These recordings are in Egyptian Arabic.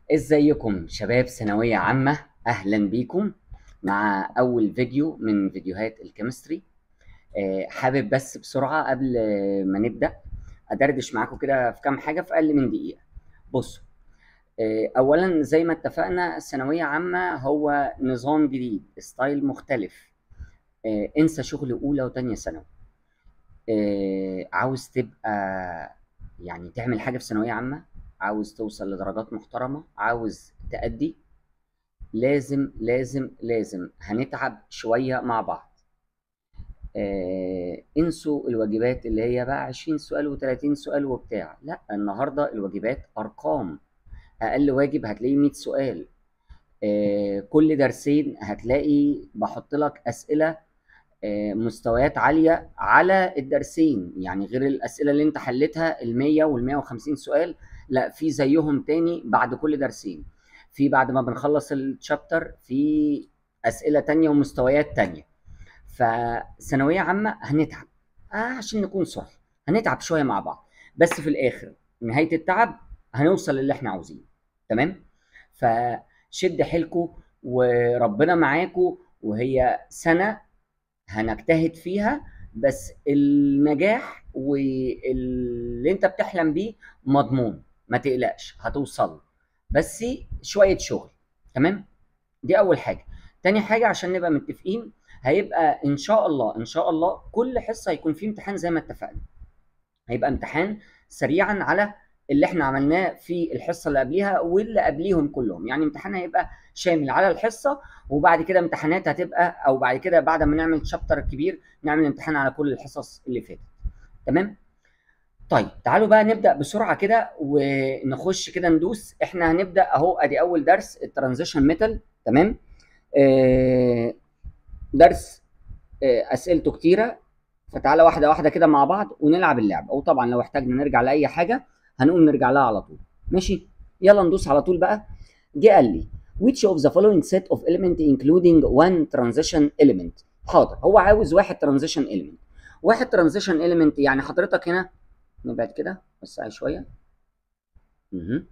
ازيكم شباب ثانوية عامة اهلا بيكم مع اول فيديو من فيديوهات الكيمستري آه، حابب بس بسرعة قبل ما نبدأ ادردش معاكم كده في كام حاجة في اقل من دقيقة بصوا آه، اولا زي ما اتفقنا ثانوية عامة هو نظام جديد ستايل مختلف آه، انسى شغل اولى وتانية ثانوي آه، عاوز تبقى يعني تعمل حاجة في ثانوية عامة عاوز توصل لدرجات محترمة عاوز تأدي لازم لازم لازم هنتعب شوية مع بعض آه انسوا الواجبات اللي هي بقى 20 سؤال و30 سؤال وبتاع لا النهاردة الواجبات أرقام أقل واجب هتلاقيه 100 سؤال آه كل درسين هتلاقي بحط لك أسئلة آه، مستويات عالية على الدرسين يعني غير الأسئلة اللي أنت حلتها ال 100 وال 150 سؤال لا في زيهم تاني بعد كل درسين في بعد ما بنخلص الشابتر في أسئلة تانية ومستويات تانية فثانوية عامة هنتعب آه عشان نكون صح هنتعب شوية مع بعض بس في الآخر نهاية التعب هنوصل للي احنا عاوزينه تمام فشد حيلكوا وربنا معاكوا وهي سنة هنجتهد فيها بس النجاح واللي انت بتحلم بيه مضمون ما تقلقش هتوصل بس شوية شغل تمام دي اول حاجة تاني حاجة عشان نبقى متفقين هيبقى ان شاء الله ان شاء الله كل حصة هيكون فيه امتحان زي ما اتفقنا هيبقى امتحان سريعا على اللي احنا عملناه في الحصه اللي قبليها واللي قبليهم كلهم يعني امتحان هيبقى شامل على الحصه وبعد كده امتحانات هتبقى او بعد كده بعد ما نعمل شابتر كبير نعمل امتحان على كل الحصص اللي فاتت تمام طيب تعالوا بقى نبدا بسرعه كده ونخش كده ندوس احنا هنبدا اهو ادي اول درس الترانزيشن ميتال تمام آه درس آه اسئلته كتيره فتعالى واحده واحده كده مع بعض ونلعب اللعب او طبعا لو احتاجنا نرجع لاي حاجه هنقوم نرجع لها على طول ماشي يلا ندوس على طول بقى جه قال لي which of the following set of element including one transition element حاضر هو عاوز واحد transition element واحد transition element يعني حضرتك هنا نبعد كده وسعي شويه مه.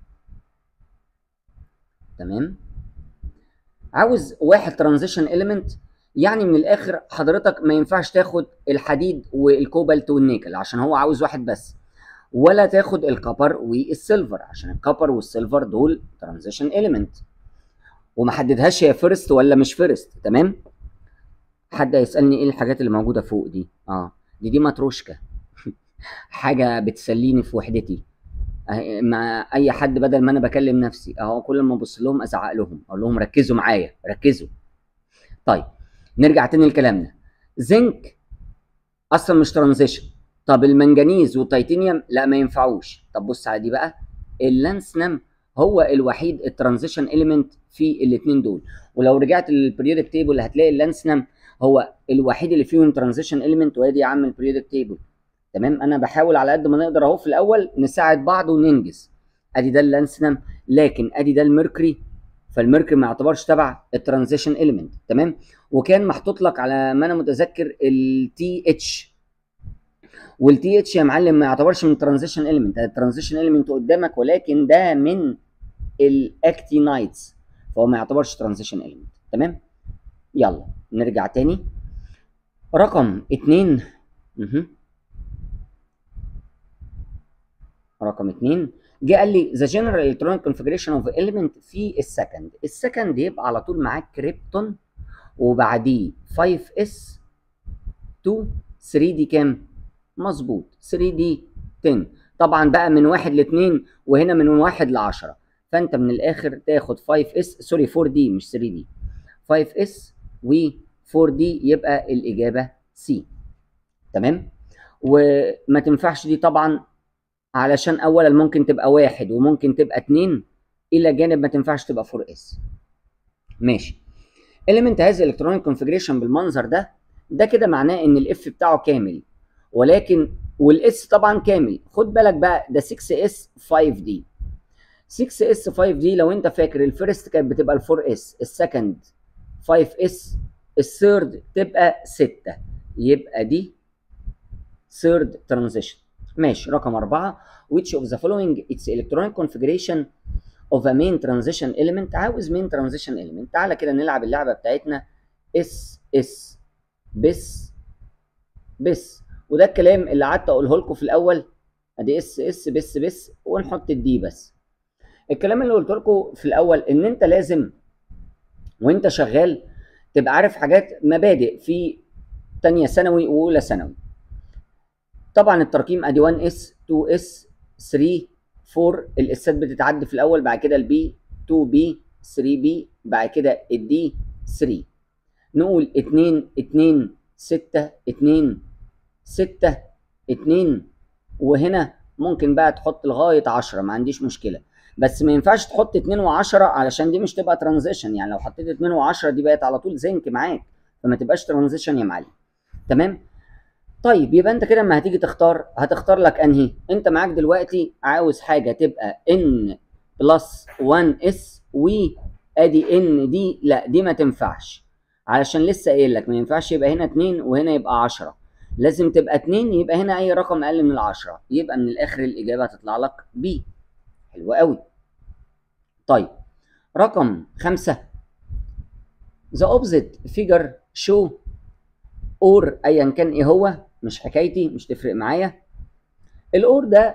تمام عاوز واحد transition element يعني من الاخر حضرتك ما ينفعش تاخد الحديد والكوبالت والنيكل عشان هو عاوز واحد بس ولا تاخد الكبر والسيلفر عشان الكبر والسيلفر دول ترانزيشن اليمنت وما حددهاش هي فيرست ولا مش فيرست تمام حد هيسالني ايه الحاجات اللي موجوده فوق دي اه دي دي ماتروشكا حاجه بتسليني في وحدتي مع اي حد بدل ما انا بكلم نفسي اهو كل ما ابص لهم ازعق لهم اقول لهم ركزوا معايا ركزوا طيب نرجع تاني لكلامنا زنك اصلا مش ترانزيشن طب المنجنيز والتيتانيوم لا ما ينفعوش طب بص على دي بقى اللانسنم هو الوحيد الترانزيشن اليمنت في الاثنين دول ولو رجعت للبريودك تيبل هتلاقي اللانسنم هو الوحيد اللي فيهم ترانزيشن اليمنت وادي يا عم البريودك تيبل تمام انا بحاول على قد ما نقدر اهو في الاول نساعد بعض وننجز ادي ده اللانسنم لكن ادي ده الميركوري فالميركوري ما يعتبرش تبع الترانزيشن اليمنت تمام وكان محطوط لك على ما انا متذكر التي اتش والتي اتش يا معلم ما يعتبرش من ترانزيشن اليمنت الترانزيشن اليمنت قدامك ولكن ده من الاكتينايتس فهو ما يعتبرش ترانزيشن اليمنت تمام يلا نرجع تاني رقم اتنين مه. رقم اتنين جه قال لي the general electronic configuration of element في السكند السكند يبقى على طول معاك كريبتون وبعديه 5s 2 3 دي كام مظبوط 3 دي 10 طبعا بقى من واحد لاثنين وهنا من واحد ل 10 فانت من الاخر تاخد 5 اس سوري 4 دي مش 3 دي 5 اس و 4 دي يبقى الاجابه سي تمام وما تنفعش دي طبعا علشان اولا ممكن تبقى واحد وممكن تبقى اتنين الى جانب ما تنفعش تبقى 4 اس ماشي element has electronic configuration بالمنظر ده ده كده معناه ان الاف بتاعه كامل ولكن والاس طبعا كامل خد بالك بقى ده 6 اس 5 دي 6 اس 5 دي لو انت فاكر الفيرست كانت بتبقى ال 4 اس السكند 5 اس الثيرد تبقى 6 يبقى دي third transition ماشي رقم أربعة which of the following its electronic configuration of a main transition element عاوز main transition element تعالى كده نلعب اللعبه بتاعتنا اس اس بس بس وده الكلام اللي قعدت اقوله لكم في الاول ادي اس اس بس بس ونحط الدي بس الكلام اللي قلت لكم في الاول ان انت لازم وانت شغال تبقى عارف حاجات مبادئ في تانية ثانوي واولى ثانوي طبعا الترقيم ادي 1 اس 2 اس 3 4 الاسات بتتعدي في الاول بعد كده البي 2 بي 3 بي بعد كده الدي 3 نقول 2 2 6 2 6 2 وهنا ممكن بقى تحط لغايه 10 ما عنديش مشكله بس ما ينفعش تحط 2 و10 علشان دي مش تبقى ترانزيشن يعني لو حطيت 2 و10 دي بقت على طول زنك معاك فما تبقاش ترانزيشن يا معلم تمام طيب يبقى انت كده لما هتيجي تختار هتختار لك انهي انت معاك دلوقتي عاوز حاجه تبقى ان بلس 1 اس و ادي ان دي لا دي ما تنفعش علشان لسه قايل لك ما ينفعش يبقى هنا 2 وهنا يبقى 10 لازم تبقى 2 يبقى هنا اي رقم اقل من العشرة يبقى من الاخر الاجابه هتطلع لك بي حلو قوي طيب رقم خمسة the opposite figure show or ايا كان ايه هو مش حكايتي مش تفرق معايا الاور ده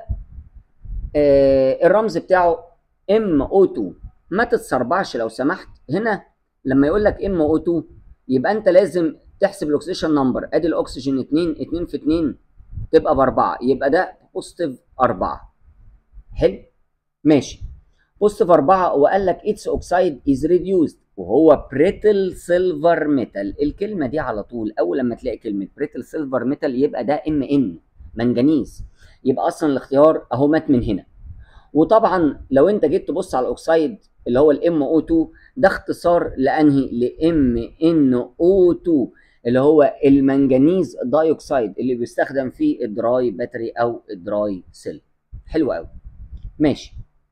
آه الرمز بتاعه ام او 2 ما تتسربعش لو سمحت هنا لما يقول لك ام او 2 يبقى انت لازم تحسب الاكسجين نمبر ادي الاكسجين 2 2 في 2 تبقى باربعه يبقى ده بوزيتيف 4 حلو ماشي بوزيتيف 4 وقال لك اتس اوكسايد از ريديوسد وهو بريتل سيلفر ميتال الكلمه دي على طول اول لما تلاقي كلمه بريتل سيلفر ميتال يبقى ده ام ان منجنيز يبقى اصلا الاختيار اهو مات من هنا وطبعا لو انت جيت تبص على الاوكسايد اللي هو الام او 2 ده اختصار لانهي لام ان او 2 اللي هو المنجنيز دايوكسيد اللي بيستخدم في الدراي باتري او الدراي سيل حلو قوي ماشي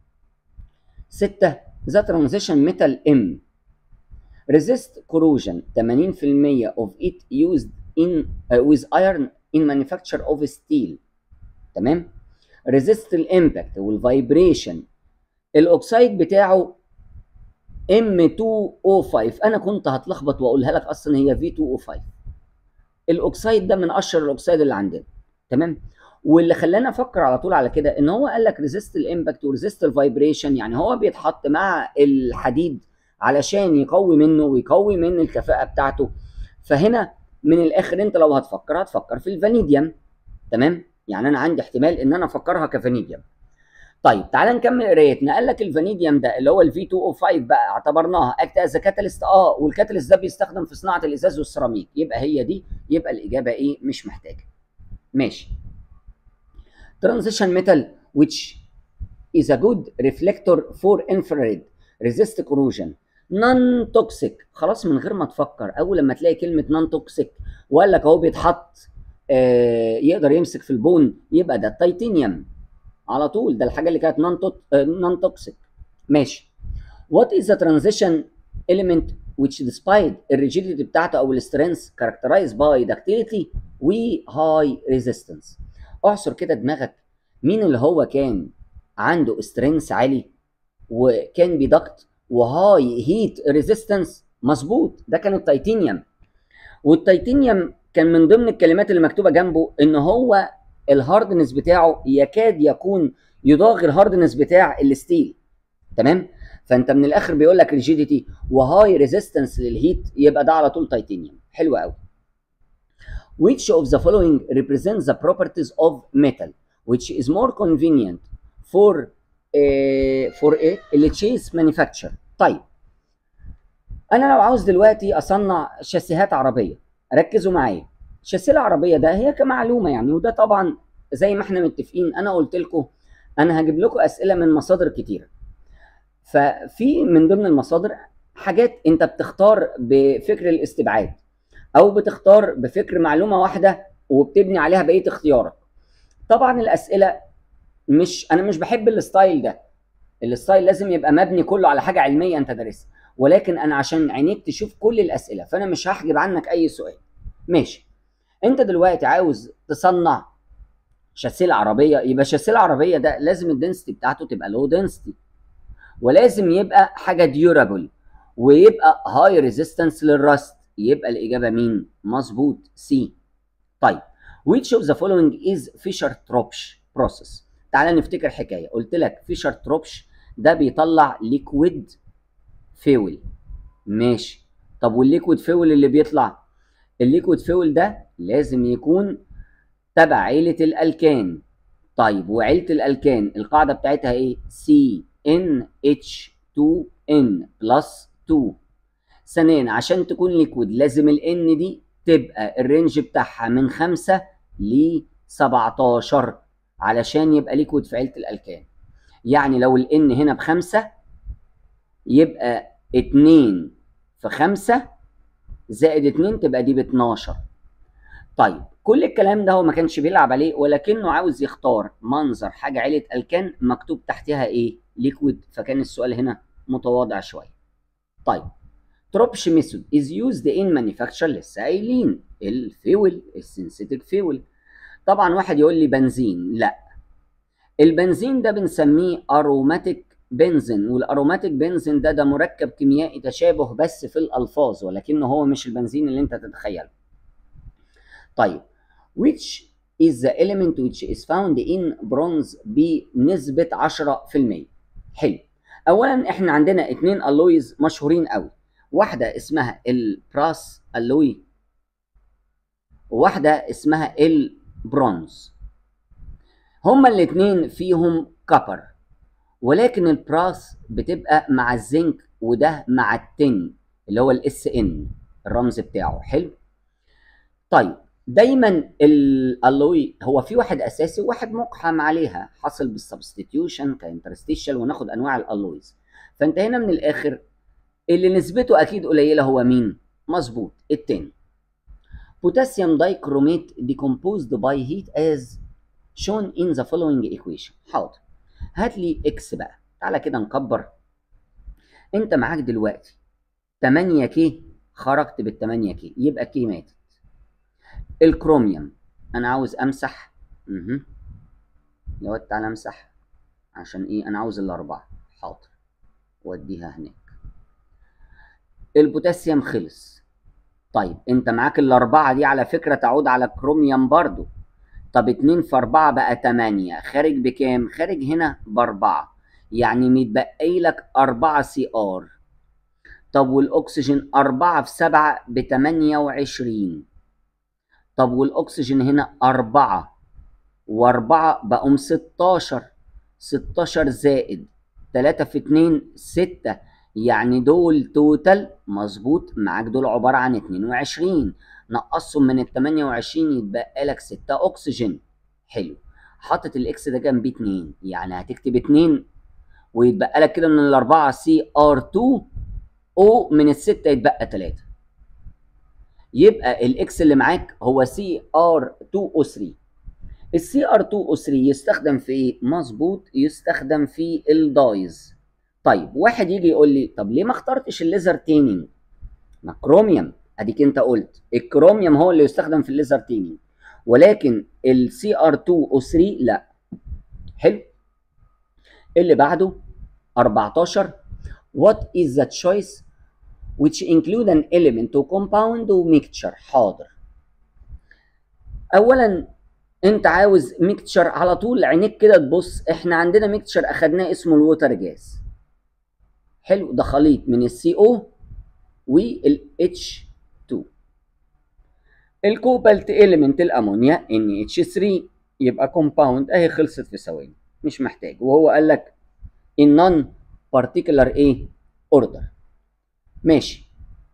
ستة ذا ترانزيشن ميتال ام resist corrosion 80% of it used in uh, with iron in manufacture of steel تمام resist الامباكت والفايبريشن الاوكسايد بتاعه M2O5 انا كنت هتلخبط واقولها لك اصلا هي V2O5 الاوكسايد ده من اشهر الاوكسايد اللي عندنا تمام واللي خلاني افكر على طول على كده ان هو قال لك ريزيست الامباكت وريزيست الفايبريشن يعني هو بيتحط مع الحديد علشان يقوي منه ويقوي من الكفاءه بتاعته فهنا من الاخر انت لو هتفكر هتفكر في الفانيديوم تمام يعني انا عندي احتمال ان انا افكرها كفانيديوم طيب تعال نكمل قرايتنا قال لك الفانيديوم ده اللي هو الفي 2 او 5 بقى اعتبرناها اكت از كاتاليست اه والكاتاليست ده بيستخدم في صناعه الازاز والسيراميك يبقى هي دي يبقى الاجابه ايه مش محتاجه ماشي transition metal which is a good reflector for infrared resist corrosion non toxic خلاص من غير ما تفكر اول لما تلاقي كلمه non toxic وقال لك اهو بيتحط آه يقدر يمسك في البون يبقى ده التيتانيوم على طول ده الحاجه اللي كانت non, non toxic ماشي what is the transition element which despite الريجيديتي بتاعته او السترينث characterized by ductility و high resistance اعصر كده دماغك مين اللي هو كان عنده سترينث عالي وكان بيدكت وهاي هيت ريزيستنس مظبوط ده كان التيتانيوم والتيتانيوم كان من ضمن الكلمات اللي مكتوبه جنبه ان هو الهاردنس بتاعه يكاد يكون يضاغي الهاردنس بتاع الستيل تمام فانت من الاخر بيقول لك ريجيديتي وهاي ريزيستنس للهيت يبقى ده على طول تيتانيوم حلو قوي which of the following represents the properties of metal which is more convenient for uh, for a التشيس manufacture طيب انا لو عاوز دلوقتي اصنع شاسيهات عربيه ركزوا معايا الشاسيه العربيه ده هي كمعلومه يعني وده طبعا زي ما احنا متفقين انا قلت لكم انا هجيب لكم اسئله من مصادر كتيره ففي من ضمن المصادر حاجات انت بتختار بفكر الاستبعاد او بتختار بفكر معلومه واحده وبتبني عليها بقيه اختيارك طبعا الاسئله مش انا مش بحب الستايل ده الستايل لازم يبقى مبني كله على حاجه علميه انت دارسها ولكن انا عشان عينيك تشوف كل الاسئله فانا مش هحجب عنك اي سؤال ماشي انت دلوقتي عاوز تصنع شاسيه العربيه يبقى شاسيه العربيه ده لازم الدنسيتي بتاعته تبقى لو دنسيتي ولازم يبقى حاجه ديورابل ويبقى هاي ريزيستنس للرست يبقى الاجابه مين مظبوط سي طيب which of the following is Fischer Tropsch process تعالى نفتكر حكايه قلت لك فيشر تروبش ده بيطلع ليكويد فيول ماشي طب والليكويد فيول اللي بيطلع الليكويد فيول ده لازم يكون تبع عيله الالكان طيب وعيله الالكان القاعده بتاعتها ايه سي ان اتش 2 ان بلس 2 ثانيا عشان تكون ليكويد لازم الان دي تبقى الرينج بتاعها من 5 ل 17 علشان يبقى ليكويد في عيله الالكان يعني لو الان هنا بخمسة يبقى 2 في 5 زائد 2 تبقى دي ب 12 طيب كل الكلام ده هو ما كانش بيلعب عليه ولكنه عاوز يختار منظر حاجه عيله الكان مكتوب تحتها ايه ليكويد فكان السؤال هنا متواضع شويه طيب تروبش ميثود is used in manufacture لسه قايلين الفيول السنسيتيك فيول طبعا واحد يقول لي بنزين لا البنزين ده بنسميه اروماتيك بنزين والاروماتيك بنزين ده ده مركب كيميائي تشابه بس في الالفاظ ولكنه هو مش البنزين اللي انت تتخيله طيب which is the element which is found in bronze بنسبة 10% حلو اولا احنا عندنا اتنين الويز مشهورين قوي واحدة اسمها البراس الوي وواحدة اسمها البرونز هما الاتنين فيهم كبر ولكن البراس بتبقى مع الزنك وده مع التن اللي هو الاس ان الرمز بتاعه حلو طيب دايما الالوي هو في واحد اساسي وواحد مقحم عليها حصل بالسبستيتيوشن كانترستيشال وناخد انواع الالويز فانت هنا من الاخر اللي نسبته اكيد قليله هو مين مظبوط التن بوتاسيوم دايكروميت decomposed by heat as shown in the following equation حاضر هات لي اكس بقى تعالى كده نكبر انت معاك دلوقتي 8 كي خرجت بال 8 كي يبقى كي ماتت الكروميوم انا عاوز امسح اها يا تعالى امسح عشان ايه انا عاوز الاربعه حاضر واديها هناك البوتاسيوم خلص طيب انت معاك الاربعه دي على فكره تعود على الكروميوم برضو طب 2 في 4 بقى 8 خارج بكام؟ خارج هنا بأربعة يعني متبقي لك 4 سي ار طب والأكسجين 4 في 7 ب 28 طب والأكسجين هنا 4 و4 بقوا 16 16 زائد 3 في 2 6 يعني دول توتال مظبوط معاك دول عبارة عن 22 نقصهم من ال 28 يتبقى لك 6 اكسجين حلو حاطط الاكس ده جنب 2 يعني هتكتب 2 ويتبقى لك كده من الاربعه سي ار 2 او من السته يتبقى 3 يبقى الاكس اللي معاك هو سي ار 2 او 3 السي ار 2 او 3 يستخدم في ايه؟ مظبوط يستخدم في الدايز طيب واحد يجي يقول لي طب ليه ما اخترتش الليزر تيننج؟ ما كروميوم اديك انت قلت الكروميوم هو اللي يستخدم في الليزر تيننج ولكن السي ار 2 او 3 لا حلو اللي بعده 14 what is the choice which include an element to compound و mixture حاضر اولا انت عاوز ميكتشر على طول عينيك كده تبص احنا عندنا ميكتشر اخدناه اسمه الووتر جاز حلو ده خليط من السي او والاتش 2 الكوبالت اليمنت الامونيا ان اتش 3 يبقى كومباوند اهي خلصت في ثواني مش محتاج وهو قال لك in non particular ايه order ماشي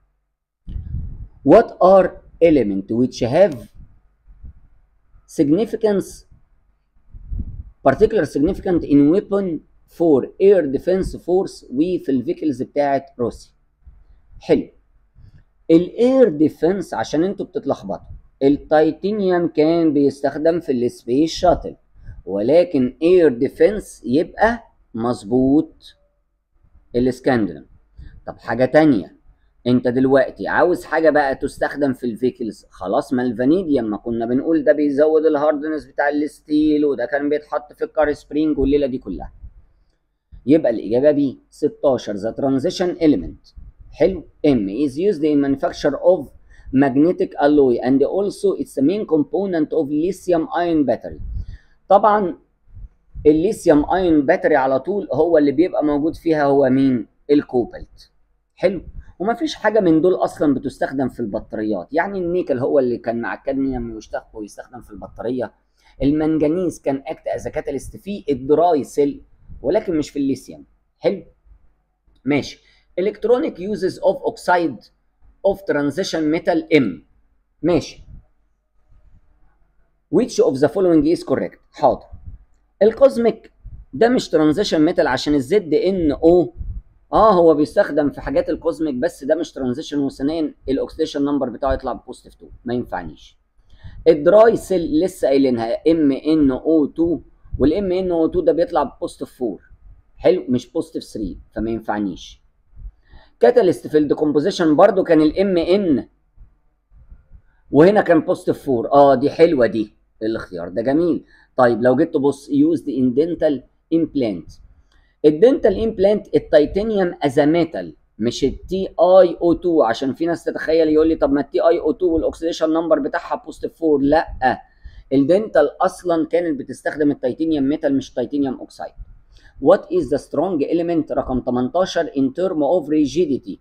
what are element which have significance particular significant in weapon for air defense force وفي الفيكلز بتاعت روسيا حلو الاير ديفنس عشان انتوا بتتلخبطوا التيتانيوم كان بيستخدم في السبيس شاتل ولكن اير ديفنس يبقى مظبوط الاسكندرم طب حاجه تانية انت دلوقتي عاوز حاجه بقى تستخدم في الفيكلز خلاص ما الفانيديوم ما كنا بنقول ده بيزود الهاردنس بتاع الستيل وده كان بيتحط في الكار سبرينج والليله دي كلها يبقى الاجابه بي 16 the transition element حلو M is used in manufacture of magnetic alloy and also it's the main component of lithium ion battery طبعا الليثيوم ايون باتري على طول هو اللي بيبقى موجود فيها هو مين الكوبالت حلو ومفيش حاجه من دول اصلا بتستخدم في البطاريات يعني النيكل هو اللي كان مع الكادميوم ويستخدم في البطاريه المنجنيز كان اكت از كاتاليست في الدراي سيل ولكن مش في الليثيوم حلو ماشي electronic uses of oxide of transition metal M ماشي which of the following is correct حاضر الكوزميك ده مش ترانزيشن ميتال عشان الزد ان او اه هو بيستخدم في حاجات الكوزميك بس ده مش ترانزيشن وثانيا الاكسيديشن نمبر بتاعه يطلع بوزيتيف 2 ما ينفعنيش الدراي سيل لسه قايلينها ام ان او 2 والام ان او 2 ده بيطلع بوزيتيف 4 حلو مش بوزيتيف 3 فما ينفعنيش كاتاليست في الديكومبوزيشن برضو كان الام ان وهنا كان بوزيتيف 4 اه دي حلوه دي الاختيار ده جميل طيب لو جيت تبص يوزد ان دنتال امبلانت الدنتال امبلانت التيتانيوم از ميتال مش التي اي او 2 عشان في ناس تتخيل يقول لي طب ما التي اي او 2 والاكسيديشن نمبر بتاعها بوزيتيف 4 لا الدنتال اصلا كانت بتستخدم التيتانيوم ميتال مش تيتانيوم اوكسايد What is the strong element رقم 18 in term of rigidity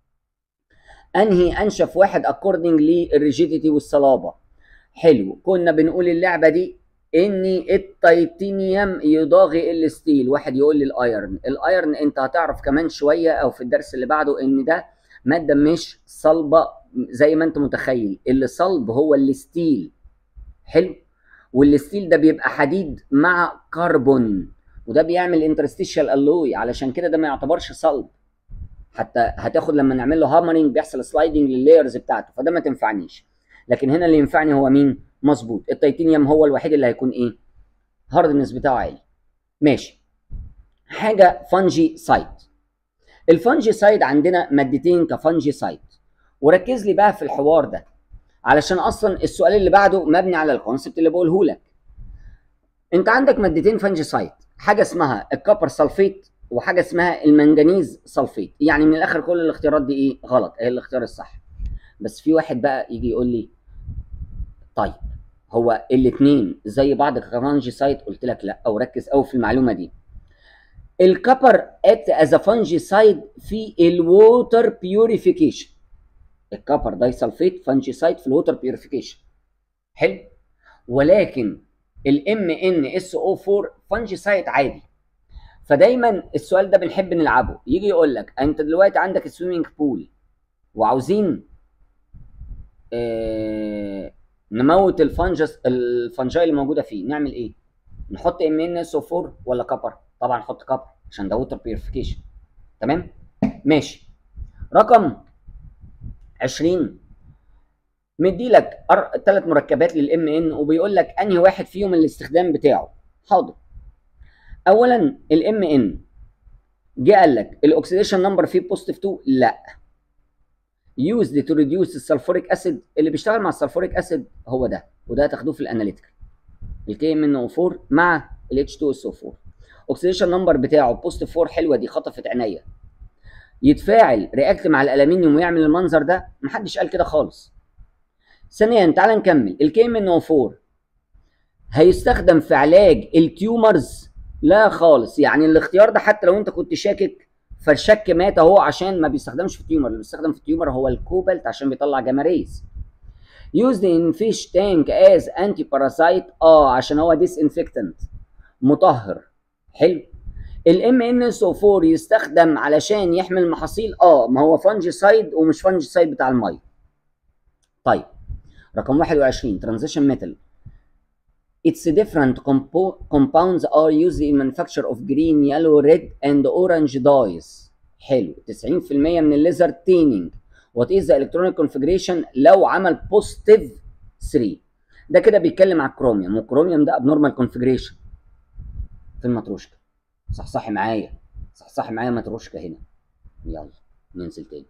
انهي انشف واحد according للريجيديتي والصلابه حلو كنا بنقول اللعبه دي ان التيتانيوم يضاغي الستيل واحد يقول لي الايرن الايرن انت هتعرف كمان شويه او في الدرس اللي بعده ان ده ماده مش صلبه زي ما انت متخيل اللي صلب هو الستيل حلو والستيل ده بيبقى حديد مع كربون وده بيعمل انترستيشال الوي علشان كده ده ما يعتبرش صلب حتى هتاخد لما نعمل له هامرنج بيحصل سلايدنج لللايرز بتاعته فده ما تنفعنيش لكن هنا اللي ينفعني هو مين مظبوط التيتانيوم هو الوحيد اللي هيكون ايه هاردنس بتاعه عالي ماشي حاجه فانجي سايد الفانجي سايد عندنا مادتين كفانجي سايد وركز لي بقى في الحوار ده علشان اصلا السؤال اللي بعده مبني على الكونسبت اللي بقوله لك انت عندك مادتين فانجي سايد حاجه اسمها الكوبر سلفيت وحاجه اسمها المنجنيز سلفيت يعني من الاخر كل الاختيارات دي ايه غلط هي الاختيار الصح بس في واحد بقى يجي يقول لي طيب هو الاثنين زي بعض كفانجي سايت قلت لك لا او ركز قوي في المعلومه دي الكبر اكت از فانجي سايد في الووتر بيوريفيكيشن الكبر داي سلفيت فانجي سايد في الووتر بيوريفيكيشن حلو ولكن الام ان اس او 4 فانجي سايد عادي فدايما السؤال ده بنحب نلعبه يجي يقول لك انت دلوقتي عندك سويمنج بول وعاوزين آه نموت الفنجس الفنجاي اللي موجوده فيه نعمل ايه نحط ام ان اس او 4 ولا كبر طبعا نحط كبر عشان ده ووتر بيوريفيكيشن تمام ماشي رقم 20 مدي لك ثلاث مركبات للام ان وبيقول لك انهي واحد فيهم الاستخدام بتاعه حاضر اولا الام ان جه قال لك الاكسيديشن نمبر فيه بوزيتيف 2 لا used to reduce السلفوريك اسيد اللي بيشتغل مع السلفوريك اسيد هو ده وده هتاخدوه في الاناليتيكال الكي ام ان او 4 مع الاتش 2 اس او 4 اوكسيديشن نمبر بتاعه بوزيتيف 4 حلوه دي خطفت عينيا يتفاعل رياكت مع الالومنيوم ويعمل المنظر ده محدش قال كده خالص ثانيا تعال نكمل الكي ام ان او 4 هيستخدم في علاج التيومرز لا خالص يعني الاختيار ده حتى لو انت كنت شاكك فالشك مات اهو عشان ما بيستخدمش في التيومر اللي بيستخدم في التيومر هو الكوبالت عشان بيطلع جاما ريز used in fish tank as anti parasite اه عشان هو disinfectant مطهر حلو الام ان اس او 4 يستخدم علشان يحمي المحاصيل اه ما هو فانجي سايد ومش فانجي سايد بتاع الميه طيب رقم 21 transition metal Its different compo compounds are used in manufacture of green, yellow, red and orange dyes. حلو 90% من الليزر تيننج. What is the electronic configuration لو عمل positive 3 ده كده بيتكلم على الكروميوم والكروميوم ده abnormal configuration في المتروشكا صح صح معايا صح صح معايا متروشكا هنا يلا ننزل تاني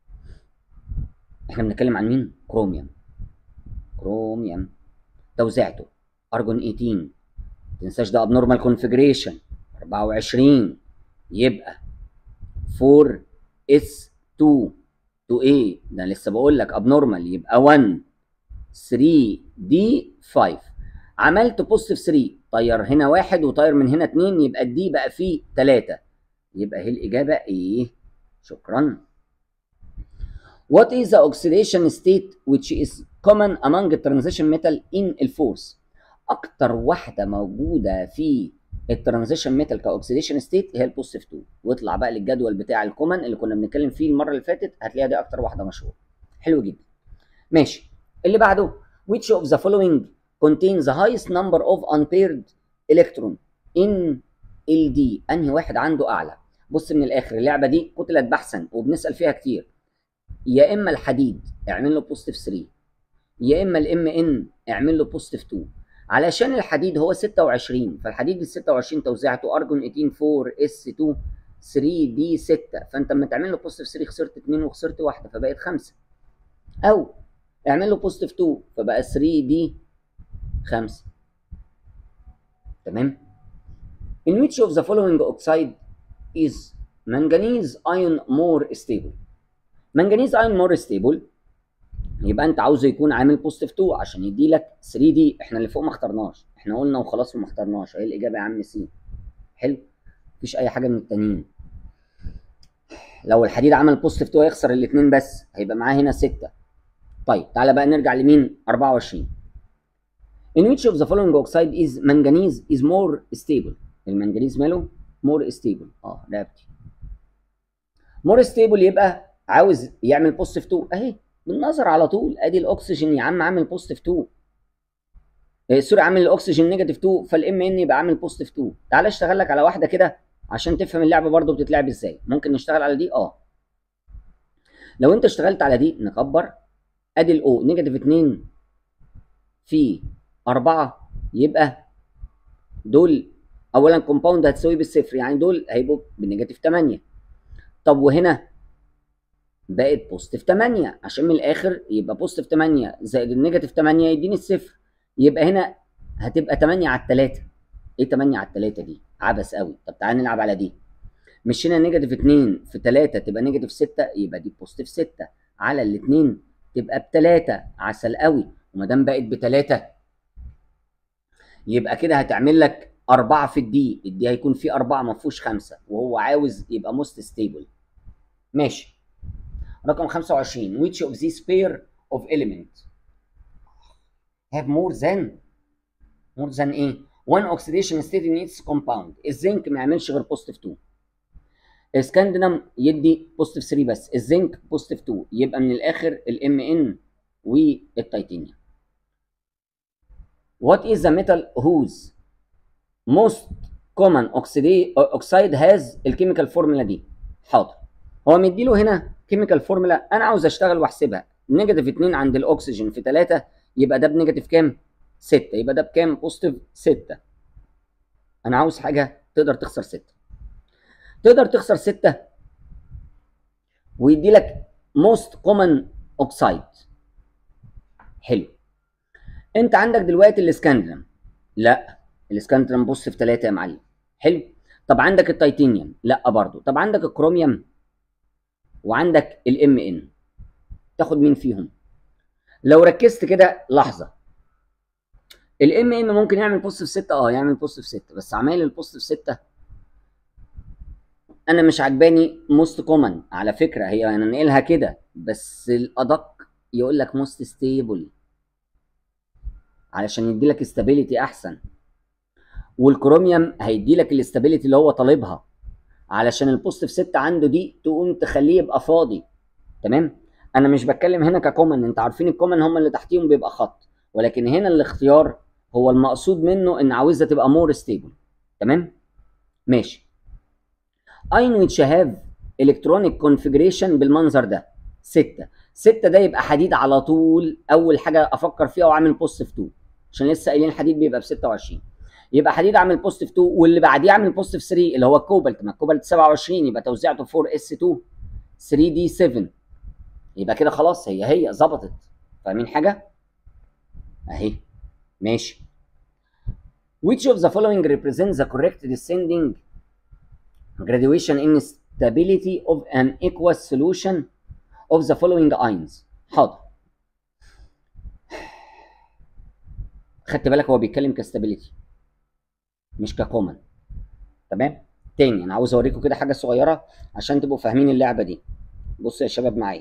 احنا بنتكلم عن مين كروميوم كروميوم توزيعته ارجون 18 تنساش ده ابنورمال كونفيجريشن 24 يبقى 4 اس 2 to A ده أنا لسه بقول لك abnormal يبقى 1 3 دي 5 عملت بوزيتيف 3 طير هنا واحد وطير من هنا اتنين يبقى الدي بقى فيه 3 يبقى هي الإجابة إيه؟ شكرا. What is the oxidation state which is common among transition metal in الفورس؟ أكتر واحدة موجودة في الترانزيشن ميتال كاوكسيديشن ستيت هي البوزيتيف 2 واطلع بقى للجدول بتاع الكومن اللي كنا بنتكلم فيه المره اللي فاتت هتلاقيها دي اكتر واحده مشهوره حلو جدا ماشي اللي بعده which of the following contains the highest number of unpaired electron in LD انهي واحد عنده اعلى بص من الاخر اللعبه دي قتلت بحثا وبنسال فيها كتير يا اما الحديد اعمل له بوزيتيف 3 يا اما الام ان اعمل له بوزيتيف 2 علشان الحديد هو 26 فالحديد ال 26 توزيعته ارجون 18 4 اس 2 3 دي 6 فانت لما تعمل له بوزيتيف 3 خسرت 2 وخسرت واحده فبقت 5 او اعمل له بوزيتيف 2 فبقى 3 دي 5 تمام In which of the following oxide is manganese ion more stable manganese ion more stable يبقى انت عاوزه يكون عامل بوزيتيف 2 عشان يدي لك 3 دي احنا اللي فوق ما اخترناش احنا قلنا وخلاص وما اخترناش اهي الاجابه يا عم سي حلو مفيش اي حاجه من التانيين لو الحديد عمل بوزيتيف 2 هيخسر الاثنين بس هيبقى معاه هنا 6 طيب تعالى بقى نرجع لمين 24 In which of the following oxide is manganese is more stable المنجنيز ماله more stable اه رقبتي more stable يبقى عاوز يعمل بوزيتيف 2 اهي بالنظر على طول ادي الاكسجين يا عم عامل بوزيتيف 2 إيه سوري عامل الاكسجين نيجاتيف 2 فالام ان يبقى عامل بوزيتيف 2 تعال اشتغل لك على واحده كده عشان تفهم اللعبه برضو بتتلعب ازاي ممكن نشتغل على دي اه لو انت اشتغلت على دي نكبر ادي الاو نيجاتيف 2 في 4 يبقى دول اولا كومباوند هتساوي بالصفر يعني دول هيبقوا بالنيجاتيف 8 طب وهنا بقت بوزيتيف 8 عشان من الاخر يبقى بوزيتيف 8 زائد النيجاتيف 8 يديني الصفر يبقى هنا هتبقى 8 على 3 ايه 8 على 3 دي عبث قوي طب تعالى نلعب على دي مش هنا نيجاتيف 2 في 3 تبقى نيجاتيف 6 يبقى دي بوزيتيف 6 على الاثنين تبقى ب 3 عسل قوي وما دام بقت ب 3 يبقى كده هتعمل لك 4 في الدي الدي هيكون فيه 4 ما فيهوش 5 وهو عاوز يبقى موست ستيبل ماشي رقم 25 which of these pair of elements have more than more than ايه one oxidation state in its compound الزنك ما يعملش غير بوزيتيف 2 السكاندينم يدي بوزيتيف 3 بس الزنك بوزيتيف 2 يبقى من الاخر الام ان والتيتانيوم what is the metal whose most common oxide has الكيميكال فورمولا دي حاضر هو مديله هنا كيميكال فورمولا انا عاوز اشتغل واحسبها نيجاتيف 2 عند الاكسجين في 3 يبقى ده بنيجاتيف كام 6 يبقى ده بكام بوزيتيف 6 انا عاوز حاجه تقدر تخسر 6 تقدر تخسر 6 ويدي لك موست كومن اوكسايد حلو انت عندك دلوقتي الاسكاندرم لا الاسكاندرم بص في 3 يا معلم حلو طب عندك التيتانيوم لا برضه طب عندك الكروميوم وعندك الام ان تاخد مين فيهم لو ركزت كده لحظه الام ان ممكن يعمل بوزيتيف 6 اه يعمل بوزيتيف 6 بس عمال البوزيتيف 6 انا مش عجباني موست كومن على فكره هي انا نقلها كده بس الادق يقول لك موست ستيبل علشان يدي لك استابيليتي احسن والكروميوم هيدي لك الاستابيليتي اللي هو طالبها علشان البوزيتيف 6 عنده دي تقوم تخليه يبقى فاضي تمام انا مش بتكلم هنا ككومن انت عارفين الكومن هم اللي تحتيهم بيبقى خط ولكن هنا الاختيار هو المقصود منه ان عاوزها تبقى مور ستيبل تمام ماشي اين ويتش هاف الكترونيك كونفيجريشن بالمنظر ده 6 6 ده يبقى حديد على طول اول حاجه افكر فيها واعمل بوزيتيف 2 عشان لسه قايلين حديد بيبقى ب 26 يبقى حديد عامل بوزيتيف 2 واللي بعديه عامل بوزيتيف 3 اللي هو الكوبالت ما الكوبالت 27 يبقى توزيعته 4 اس 2 3 دي 7 يبقى كده خلاص هي هي ظبطت فاهمين حاجه اهي ماشي which of the following represents the correct descending graduation in stability of an aqueous solution of the following ions حاضر خدت بالك هو بيتكلم كستابيليتي مش ككومن تمام تاني انا عاوز اوريكم كده حاجه صغيره عشان تبقوا فاهمين اللعبه دي بصوا يا شباب معايا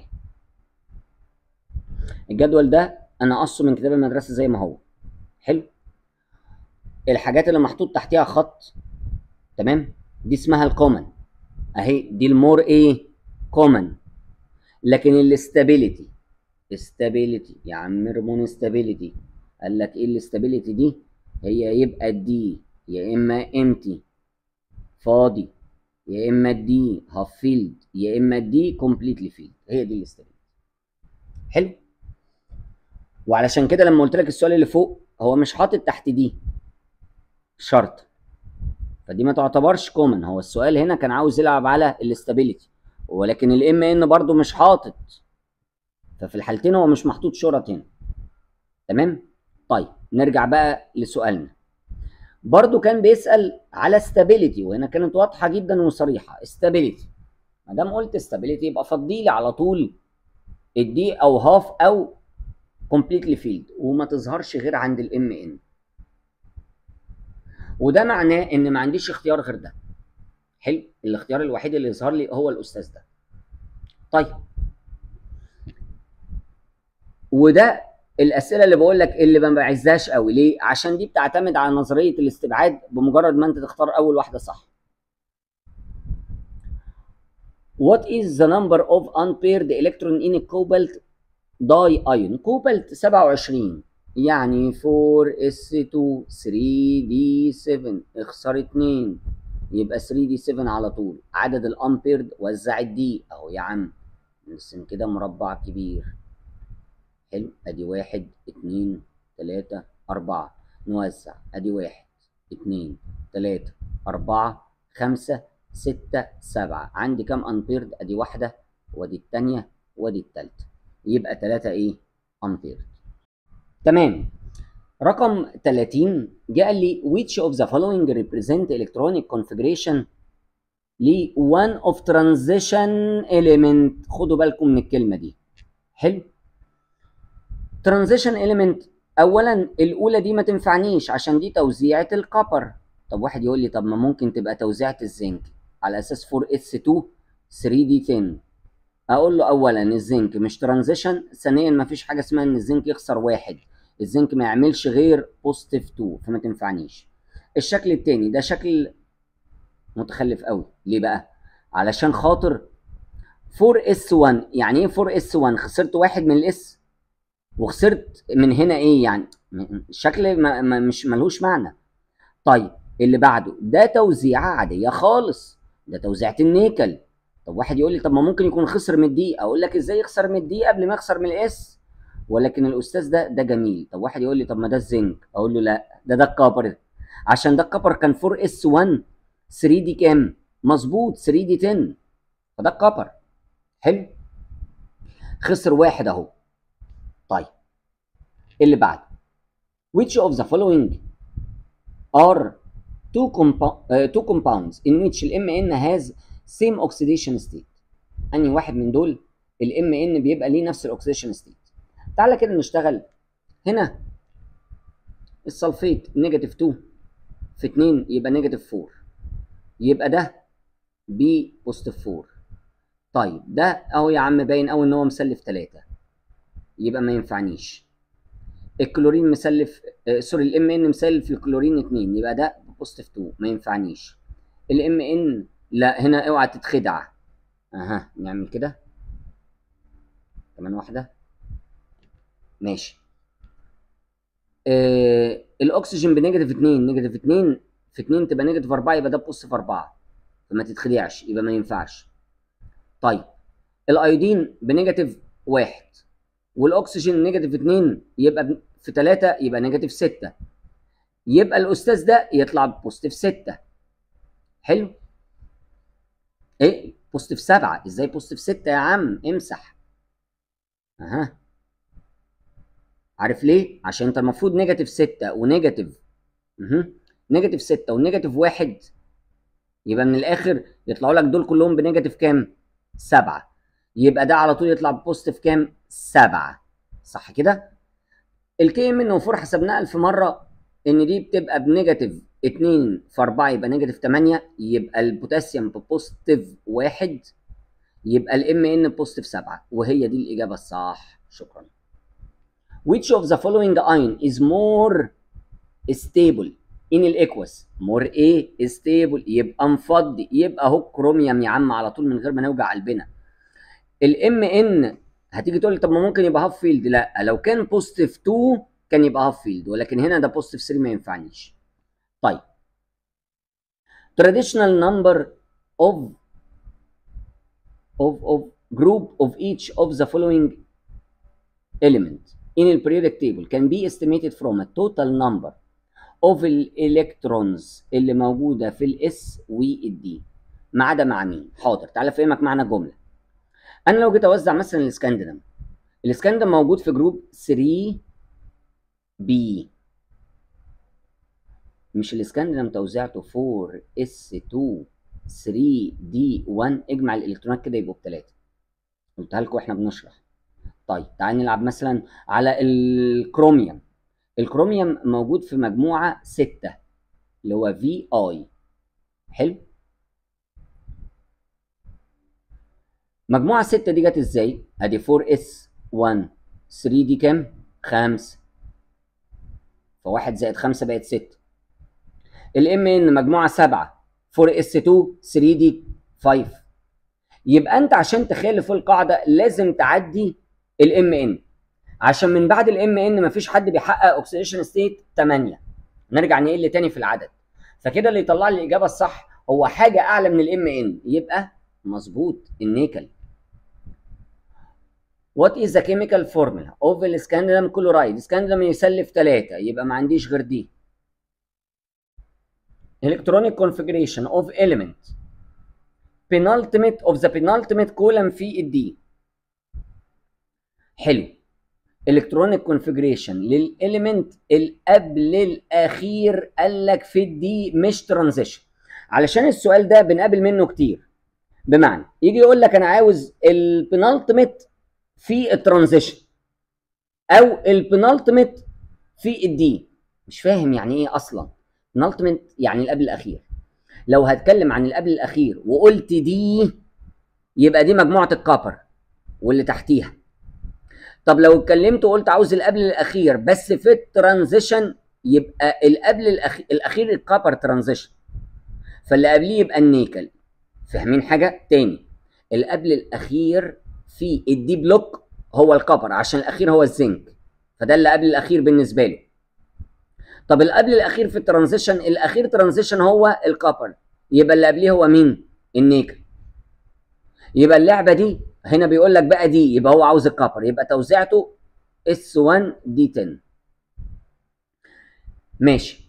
الجدول ده انا قصه من كتاب المدرسه زي ما هو حلو الحاجات اللي محطوط تحتها خط تمام دي اسمها الكومن اهي دي المور ايه كومن لكن الاستابيليتي استابيليتي يا عم ريمون استابيليتي قال لك ايه الاستابيليتي دي هي يبقى الدي يا اما امتي فاضي يا اما الدي هاف فيلد يا اما الدي كومبليتلي فيلد هي دي الاستابيليتي حلو وعلشان كده لما قلت لك السؤال اللي فوق هو مش حاطط تحت دي شرط فدي ما تعتبرش كومن هو السؤال هنا كان عاوز يلعب على الاستابيليتي ولكن الام ان برضو مش حاطط ففي الحالتين هو مش محطوط شرط هنا تمام طيب نرجع بقى لسؤالنا برضو كان بيسأل على stability وهنا كانت واضحة جدا وصريحة stability ما دام قلت stability يبقى فضيلي على طول الدي او هاف او completely filled وما تظهرش غير عند الام ان وده معناه ان ما عنديش اختيار غير ده حلو الاختيار الوحيد اللي يظهر لي هو الاستاذ ده طيب وده الاسئله اللي بقول لك اللي ما بعزهاش قوي ليه عشان دي بتعتمد على نظريه الاستبعاد بمجرد ما انت تختار اول واحده صح What is the number of unpaired electron in a cobalt diion cobalt 27 يعني 4s2 3d7 اخسر 2 يبقى 3d7 على طول عدد الامبيرد وزع الدي اهو يا عم نرسم كده مربع كبير حلو ادي واحد اتنين تلاتة اربعة نوزع ادي واحد اتنين تلاتة اربعة خمسة ستة سبعة عندي كام امبيرد ادي واحدة وادي التانية وادي التالتة يبقى تلاتة ايه امبيرد تمام رقم 30 جاء لي which of the following represent electronic configuration ل one of transition element خدوا بالكم من الكلمة دي حلو transition element اولا الاولى دي ما تنفعنيش عشان دي توزيعة الكبر طب واحد يقول لي طب ما ممكن تبقى توزيعة الزنك على اساس 4s2 3d10 اقول له اولا الزنك مش ترانزيشن ثانيا ما فيش حاجه اسمها ان الزنك يخسر واحد الزنك ما يعملش غير بوزيتيف 2 فما تنفعنيش الشكل التاني ده شكل متخلف قوي ليه بقى علشان خاطر 4s1 يعني ايه 4s1 خسرت واحد من الاس وخسرت من هنا ايه يعني الشكل ما ما مش ملوش معنى طيب اللي بعده ده توزيعه عاديه خالص ده توزيعه النيكل طب واحد يقول لي طب ما ممكن يكون خسر من الدي اقول لك ازاي يخسر من الدي قبل ما يخسر من الاس ولكن الاستاذ ده ده جميل طب واحد يقول لي طب ما ده الزنك اقول له لا ده ده الكبر عشان ده الكبر كان 4 اس 1 3 دي كام مظبوط 3 دي 10 فده الكبر حلو خسر واحد اهو طيب اللي بعد which of the following are two, compa uh, two compounds in which ال MN has same oxidation state انهي واحد من دول ال MN بيبقى ليه نفس الاكسيديشن ستيت تعالى كده نشتغل هنا السلفيت نيجاتيف 2 في 2 يبقى نيجاتيف 4 يبقى ده بي بوزيتيف 4 طيب ده اهو يا عم باين قوي ان هو مسلف 3 يبقى ما ينفعنيش الكلورين مسلف آه سوري الام ان مسلف الكلورين 2 يبقى ده بوزيتيف 2 ما ينفعنيش الام ان لا هنا اوعى تتخدع اها نعمل كده كمان واحده ماشي آه الاكسجين بنيجاتيف 2 نيجاتيف 2 في 2 تبقى نيجاتيف 4 يبقى ده بوزيتيف 4 فما تتخدعش يبقى ما ينفعش طيب الايودين بنيجاتيف 1 والاكسجين نيجاتيف 2 يبقى في 3 يبقى نيجاتيف 6 يبقى الاستاذ ده يطلع بوزيتيف 6 حلو ايه بوزيتيف 7 ازاي بوزيتيف 6 يا عم امسح اها عارف ليه عشان انت المفروض نيجاتيف 6 ونيجاتيف اها نيجاتيف 6 ونيجاتيف 1 يبقى من الاخر يطلعوا لك دول كلهم بنيجاتيف كام 7 يبقى ده على طول يطلع بوزيتيف كام 7 صح كده الكي ام ان 4 حسبناها 1000 مره ان دي بتبقى بنيجاتيف 2 في 4 يبقى نيجاتيف 8 يبقى البوتاسيوم ببوزيتيف 1 يبقى الام ان بوزيتيف 7 وهي دي الاجابه الصح شكرا which of the following ion is more stable in الاكوس more ايه stable يبقى مفضي يبقى اهو كروميوم يا عم على طول من غير ما نوجع قلبنا الام ان هتيجي تقول لي طب ما ممكن يبقى هاف فيلد لا لو كان بوزيتيف 2 كان يبقى هاف فيلد ولكن هنا ده بوزيتيف 3 ما ينفعنيش طيب traditional number of of of group of each of the following element in the periodic table can be estimated from a total number of electrons اللي موجوده في الاس والدي ما عدا مع مين؟ حاضر تعالى افهمك معنى الجمله. انا لو جيت اوزع مثلا الاسكندنم الاسكندنم موجود في جروب 3 بي مش الاسكندنم توزيعته 4 اس 2 3 دي 1 اجمع الالكترونات كده يبقوا بثلاثه قلتها لكم واحنا بنشرح طيب تعال نلعب مثلا على الكروميوم الكروميوم موجود في مجموعه 6 اللي هو في اي حلو مجموعه 6 دي جت ازاي ادي 4 اس 1 3 دي كام 5 فواحد زائد 5 بقت 6 الام ان مجموعه 7 4 اس 2 3 دي 5 يبقى انت عشان تخالف القاعده لازم تعدي الام ان عشان من بعد الام ان مفيش حد بيحقق اوكسيديشن ستيت 8 نرجع نقل تاني في العدد فكده اللي يطلع لي الاجابه الصح هو حاجه اعلى من الام ان يبقى مظبوط النيكل What is the chemical formula of الاسكندرم كلورايد؟ اسكندرم يسلف 3 يبقى ما عنديش غير دي. electronic configuration of element penultimate of the penultimate column في الدي. حلو. electronic configuration للاليمنت القبل الاخير قال لك في الدي مش ترانزيشن. علشان السؤال ده بنقابل منه كتير. بمعنى يجي يقول لك انا عاوز البنالتيميت في الترانزيشن او البنالتيميت في الدي مش فاهم يعني ايه اصلا بنالتيميت يعني اللي قبل الاخير لو هتكلم عن اللي قبل الاخير وقلت دي يبقى دي مجموعه الكابر واللي تحتيها طب لو اتكلمت وقلت عاوز اللي قبل الاخير بس في الترانزيشن يبقى اللي قبل الأخير, الاخير الكابر ترانزيشن فاللي قبليه يبقى النيكل فاهمين حاجه تاني اللي قبل الاخير في الدي بلوك هو الكبر عشان الاخير هو الزنك فده اللي قبل الاخير بالنسبه له طب اللي قبل الاخير في الترانزيشن الاخير ترانزيشن هو الكبر يبقى اللي قبليه هو مين النيكل يبقى اللعبه دي هنا بيقول لك بقى دي يبقى هو عاوز الكبر يبقى توزيعته اس 1 دي 10 ماشي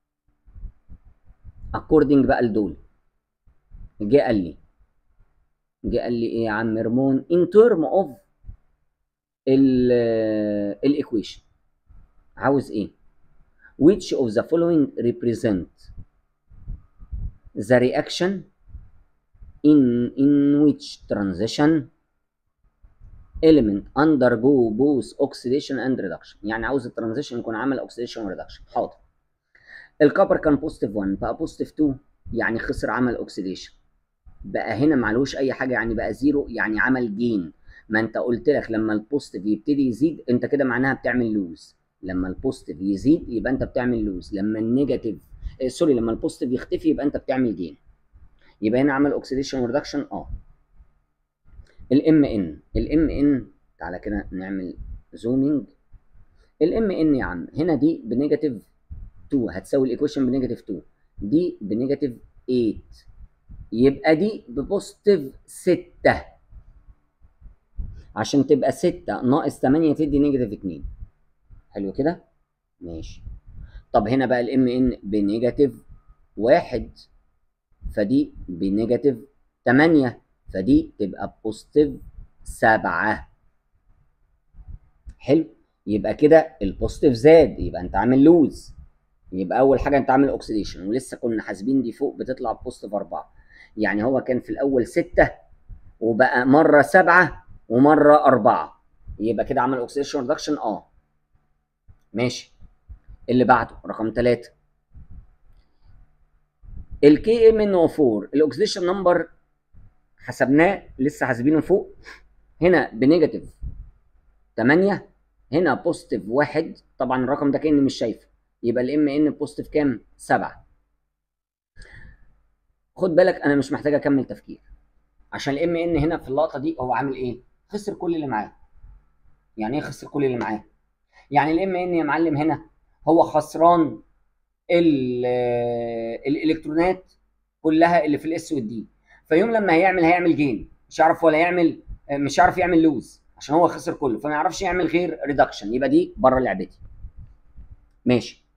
اكوردنج بقى لدول جه قال لي جه قال لي ايه يا عم رمون ان ترم اوف الايكويشن عاوز ايه which of the following represent the reaction in in which transition element undergo both oxidation and reduction يعني عاوز الترانزيشن يكون عمل oxidation و reduction حاضر الكبر كان بوزيتيف 1 بقى بوزيتيف 2 يعني خسر عمل اوكسيديشن بقى هنا معلوش اي حاجه يعني بقى زيرو يعني عمل جين ما انت قلت لك لما البوزيتيف يبتدي يزيد انت كده معناها بتعمل لوز لما البوزيتيف يزيد يبقى انت بتعمل لوز لما النيجاتيف آه سوري لما البوزيتيف يختفي يبقى انت بتعمل جين يبقى هنا عمل اوكسيديشن وريدكشن اه الام ان الام ان تعالى كده نعمل زومينج الام ان يا عم هنا دي بنيجاتيف 2 هتساوي الايكويشن بنيجاتيف 2 دي بنيجاتيف 8 يبقى دي ببوزيتيف 6 عشان تبقى 6 ناقص 8 تدي نيجاتيف 2 حلو كده ماشي طب هنا بقى الام ان بنيجاتيف 1 فدي بنيجاتيف 8 فدي تبقى بوزيتيف 7 حلو يبقى كده البوزيتيف زاد يبقى انت عامل لوز يبقى اول حاجه انت عامل اوكسيديشن ولسه كنا حاسبين دي فوق بتطلع بوزيتيف 4 يعني هو كان في الاول 6 وبقى مره 7 ومره 4 يبقى كده عمل اوكسيديشن ريدكشن اه ماشي اللي بعده رقم 3 الكي ام ان او 4 الاكسيديشن نمبر حسبناه لسه حاسبينه فوق هنا بنيجاتيف 8 هنا بوزيتيف 1 طبعا الرقم ده كاني مش شايفه يبقى الام ان بوزيتيف كام 7 خد بالك انا مش محتاج اكمل تفكير عشان الام ان هنا في اللقطه دي هو عامل ايه خسر كل اللي معاه يعني ايه خسر كل اللي معاه يعني الام ان يا معلم هنا هو خسران الالكترونات كلها اللي في الاس والدي فيوم لما هيعمل هيعمل جين مش هيعرف ولا يعمل مش هيعرف يعمل لوز عشان هو خسر كله فما يعرفش يعمل غير ريدكشن يبقى دي بره لعبتي ماشي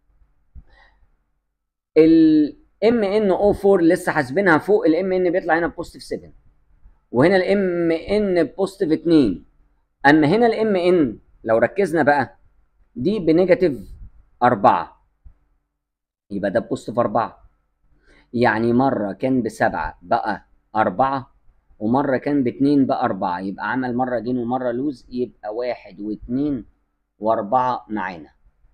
الام ان او 4 لسه حاسبينها فوق الام ان بيطلع هنا بوزيتيف 7 وهنا الام ان بوزيتيف 2 اما هنا الام ان لو ركزنا بقى دي بنيجاتيف 4 يبقى ده بوزيتيف 4 يعني مرة كان بسبعة بقى أربعة ومرة كان باتنين بقى أربعة يبقى عمل مرة جين ومرة لوز يبقى واحد واتنين وأربعة معانا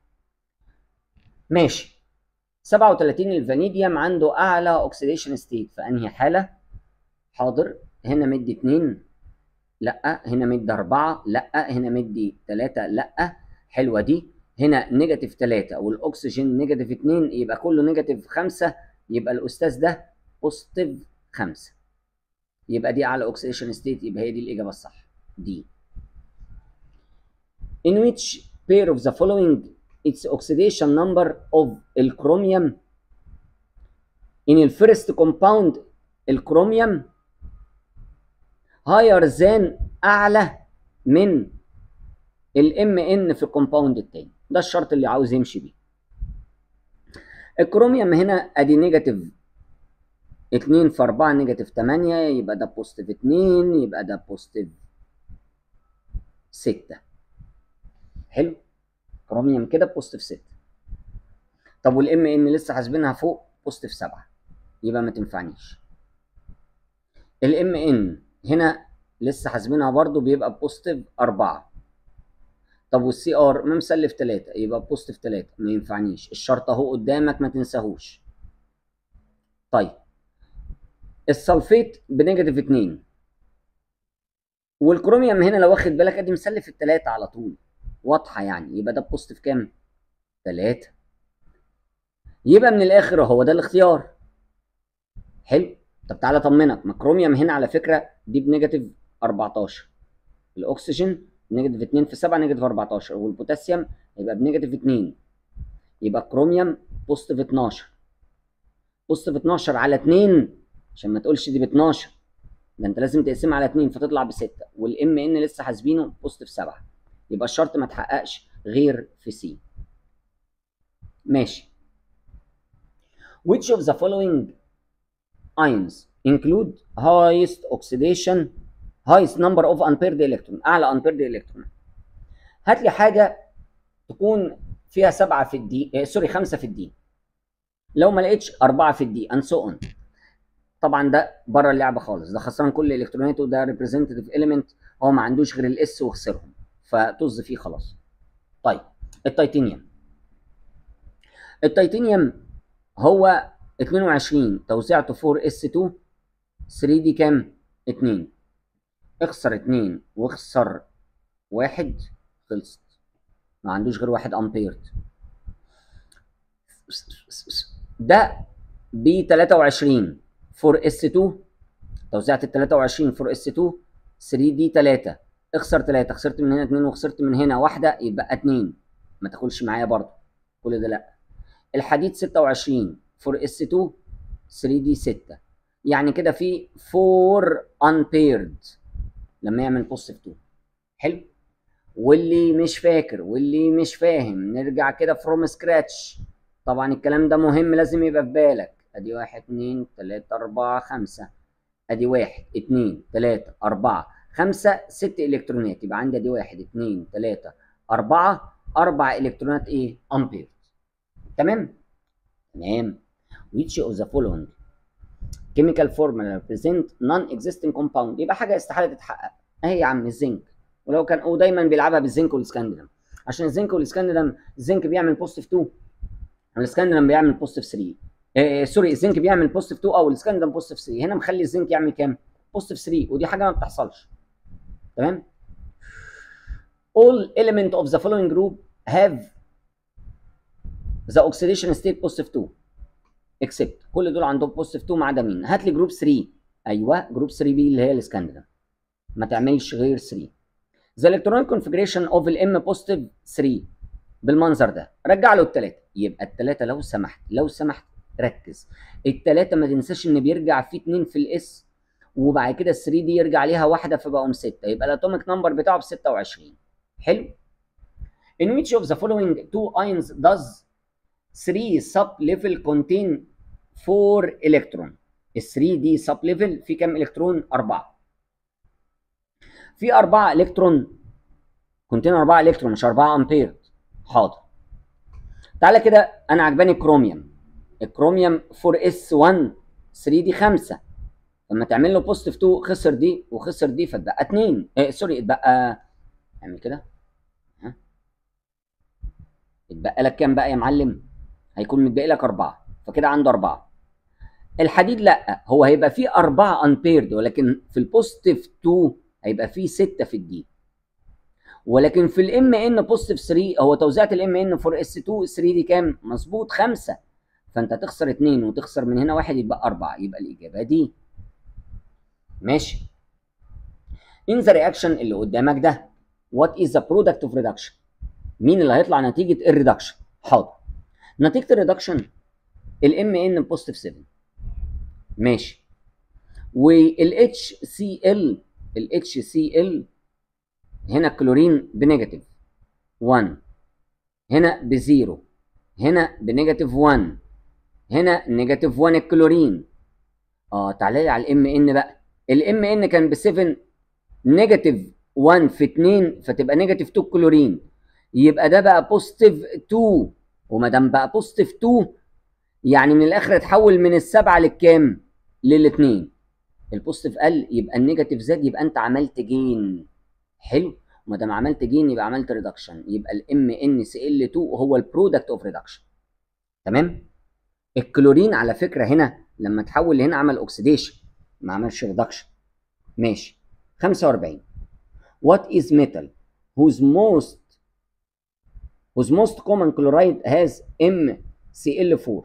ماشي 37 الفانيديوم عنده أعلى أوكسيديشن ستيت في أنهي حالة؟ حاضر هنا مدي اتنين لأ هنا مدي أربعة لأ هنا مدي تلاتة لأ حلوة دي هنا نيجاتيف تلاتة والأكسجين نيجاتيف اتنين يبقى كله نيجاتيف خمسة يبقى الأستاذ ده بوزيتيف خمسة يبقى دي أعلى أوكسيديشن ستيت يبقى هي دي الإجابة الصح دي in which pair of the following its oxidation number of الكروميوم in the first compound الكروميوم higher than اعلى من الام ان في الكومباوند التاني ده الشرط اللي عاوز يمشي بيه الكروميوم هنا ادي نيجاتيف 2 في 4 نيجاتيف 8 يبقى ده بوزيتيف 2 يبقى ده بوزيتيف 6 حلو كروميوم كده بوزيتيف 6 طب والام ان لسه حاسبينها فوق بوزيتيف 7 يبقى ما تنفعنيش الام ان هنا لسه حاسبينها برضو بيبقى بوزيتيف 4 طب والسي ار ما مسلف 3 يبقى بوزيتيف 3 ما ينفعنيش الشرط اهو قدامك ما تنساهوش طيب السلفيت بنيجاتيف 2 والكروميوم هنا لو واخد بالك ادي مسلف الثلاثه على طول واضحه يعني يبقى ده بوزيتيف كام 3 يبقى من الاخر هو ده الاختيار حلو طب تعالى اطمنك مكروميوم هنا على فكره دي بنيجاتيف 14 الاكسجين نيجاتيف 2 في 7 نيجاتيف 14 والبوتاسيوم يبقى بنيجاتيف 2 يبقى كروميوم بوزيتيف 12 بوزيتيف 12 على 2 عشان ما تقولش دي ب 12 ده انت لازم تقسمها على 2 فتطلع ب 6 والام ان لسه حاسبينه بوزيتيف 7 يبقى الشرط ما اتحققش غير في سي ماشي which of the following ions include highest oxidation highest number of unpaired electron اعلى unpaired electron هات لي حاجه تكون فيها سبعه في الدي آه سوري خمسه في الدي لو ما لقيتش اربعه في الدي and so on طبعا ده بره اللعبه خالص ده خسران كل الكتروناته ده ريبريزنتيف اليمنت هو ما عندوش غير الاس وخسرهم فطز فيه خلاص طيب التيتانيوم التيتانيوم هو 22 توزيعته 4 اس 2 3 دي كام 2 اخسر 2 واخسر واحد خلصت ما عندوش غير واحد امبيرد ده ب 23 4 اس 2 توزيعة ال 23 4 اس 2 3 دي 3 اخسر 3 خسرت من هنا 2 وخسرت من هنا واحدة يبقى 2 ما تاكلش معايا برضه كل ده لا الحديد 26 4 اس 2 3 دي 6 يعني كده في 4 unpaired لما يعمل بوزيتيف 2 حلو واللي مش فاكر واللي مش فاهم نرجع كده فروم سكراتش طبعا الكلام ده مهم لازم يبقى في بالك ادي واحد اتنين تلاتة اربعة خمسة ادي واحد اتنين تلاتة اربعة خمسة ست الكترونات يبقى عندي ادي واحد اتنين تلاتة اربعة اربع الكترونات ايه امبير تمام تمام which of the following chemical formula represent non-existing compound يبقى حاجه استحاله تتحقق اهي يا عم الزنك ولو كان ودايما بيلعبها بالزنك والاسكندرم عشان الزنك والاسكندرم الزنك بيعمل بوزيتيف 2 والاسكندرم بيعمل بوزيتيف 3 آه سوري الزنك بيعمل بوزيتيف 2 او الاسكندرم بوزيتيف 3 هنا مخلي الزنك يعمل كام؟ بوزيتيف 3 ودي حاجه ما بتحصلش تمام all element of the following group have the oxidation state positive 2 except كل دول عندهم positive 2 ما عدا مين هات لي جروب 3 ايوه جروب 3 بي اللي هي الاسكندرم ما تعملش غير 3 the electronic configuration of الام positive 3 بالمنظر ده رجع له الثلاثه يبقى الثلاثه لو سمحت لو سمحت ركز الثلاثه ما تنساش ان بيرجع في 2 في الاس وبعد كده ال 3 دي يرجع عليها واحده فبقوا 6 يبقى الاتوميك نمبر بتاعه ب 26 حلو in which of the following two ions does 3 sub level contain 4 electron ال 3 دي sub level في كام الكترون 4 في 4 الكترون contain 4 الكترون مش 4 امبير حاضر تعالى كده انا عجباني الكروميوم الكروميوم 4 اس 1 3 دي 5 لما تعمل له بوزيتيف 2 خسر دي وخسر دي فاتبقى 2 إيه سوري اتبقى اعمل كده ها اتبقى لك كام بقى يا معلم هيكون متبقي لك 4 فكده عنده 4 الحديد لا هو هيبقى فيه 4 امبيرد ولكن في البوزيتيف 2 هيبقى فيه 6 في الدي ولكن في الام ان بوزيتيف 3 هو توزيعة الام ان 4 اس 2 3 دي كام؟ مظبوط 5 فانت تخسر 2 وتخسر من هنا 1 يبقى 4 يبقى الاجابه دي ماشي in the reaction اللي قدامك ده what is the product of reduction مين اللي هيطلع نتيجه الريدكشن حاضر نتيجه الريدكشن الام ان بوزيتيف 7 ماشي والاتش سي ال الاتش سي ال هنا الكلورين بنيجاتيف 1 هنا بزيرو هنا بنيجاتيف 1 هنا نيجاتيف 1 الكلورين اه تعالى لي على الام ان بقى الام ان كان ب 7 نيجاتيف 1 في 2 فتبقى نيجاتيف 2 كلورين يبقى ده بقى بوزيتيف 2 وما دام بقى بوزيتيف 2 يعني من الاخر اتحول من السبعه للكام؟ للاثنين البوزيتيف قل يبقى النيجاتيف زاد يبقى انت عملت جين حلو وما دام عملت جين يبقى عملت ريدكشن يبقى الام ان سي ال 2 هو البرودكت اوف ريدكشن تمام الكلورين على فكره هنا لما تحول هنا عمل اوكسيديشن ما عملش ريدكشن ماشي 45 what is metal whose most whose most common chloride has MCl4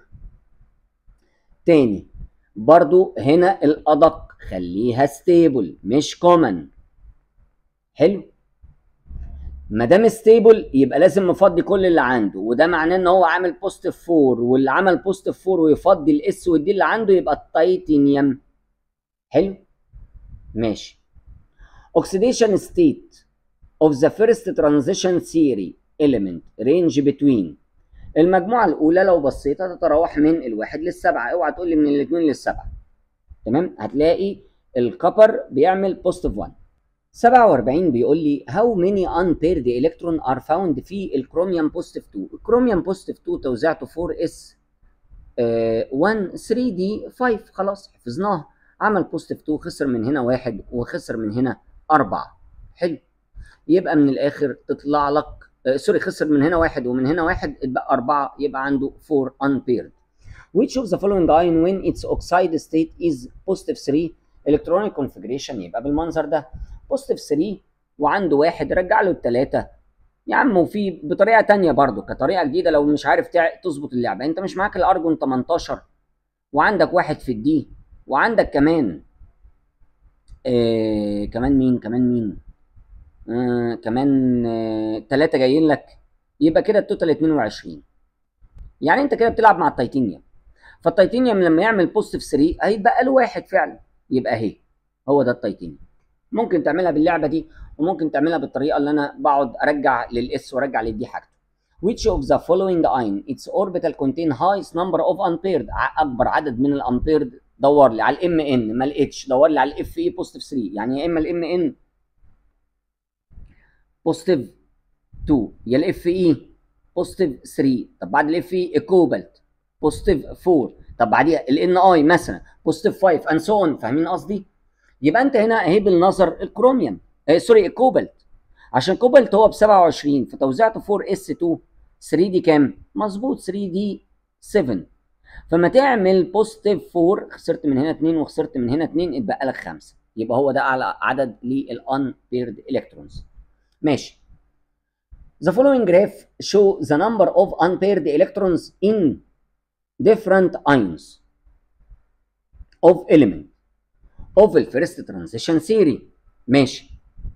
تاني برضو هنا الأدق خليها ستيبل مش كومن حلو ما دام ستيبل يبقى لازم مفضي كل اللي عنده وده معناه ان هو عامل بوزيتيف 4 واللي عمل بوزيتيف 4 ويفضي الاس والدي اللي عنده يبقى التيتانيوم حلو ماشي oxidation state of the first transition theory element range between المجموعة الأولى لو بصيت هتتراوح من الواحد للسبعة اوعى تقول لي من الاثنين للسبعة تمام هتلاقي الكبر بيعمل بوزيتيف 1 47 بيقول لي how many unpaired electron are found في الكروميوم بوزيتيف 2 الكروميوم بوزيتيف 2 توزيعته 4 اس 1 3 دي 5 خلاص حفظناها عمل بوزيتيف 2 خسر من هنا واحد وخسر من هنا أربعة حلو يبقى من الآخر تطلع لك آه سوري خسر من هنا واحد ومن هنا واحد اتبقى أربعة يبقى عنده 4 unpaired which of the following ion when its oxide state is positive 3 electronic configuration يبقى بالمنظر ده بوزيتيف 3 وعنده واحد رجع له الثلاثه يا عم وفي بطريقه تانية برضو كطريقه جديده لو مش عارف تظبط اللعبه انت مش معاك الارجون 18 وعندك واحد في الدي وعندك كمان آه كمان مين كمان مين آه كمان آه ثلاثه جايين لك يبقى كده التوتال 22 يعني انت كده بتلعب مع التيتانيوم فالتيتانيوم لما يعمل بوزيتيف 3 هيبقى له واحد فعلا يبقى اهي هو ده التيتانيوم ممكن تعملها باللعبه دي وممكن تعملها بالطريقه اللي انا بقعد ارجع للاس وارجع للدي حاجته which of the following ion its orbital contain highest number of unpaired اكبر عدد من الامبيرد دور لي على الام ان ما لقيتش دور لي على الاف اي بوزيتيف 3 يعني يا اما الام ان بوزيتيف 2 يا الاف اي بوزيتيف 3 طب بعد الاف اي الكوبالت بوزيتيف 4 طب بعديها الان اي مثلا بوزيتيف 5 اند سو اون فاهمين قصدي؟ يبقى انت هنا اهي بالنظر الكروميوم آه سوري الكوبالت عشان كوبالت هو ب 27 فتوزيعته 4 اس 2 3 دي كام؟ مظبوط 3 دي 7 فما تعمل بوزيتيف 4 خسرت من هنا 2 وخسرت من هنا 2 اتبقى لك 5 يبقى هو ده اعلى عدد للان بيرد الكترونز ماشي The following graph show the number of unpaired electrons in different ions of element of the first transition theory ماشي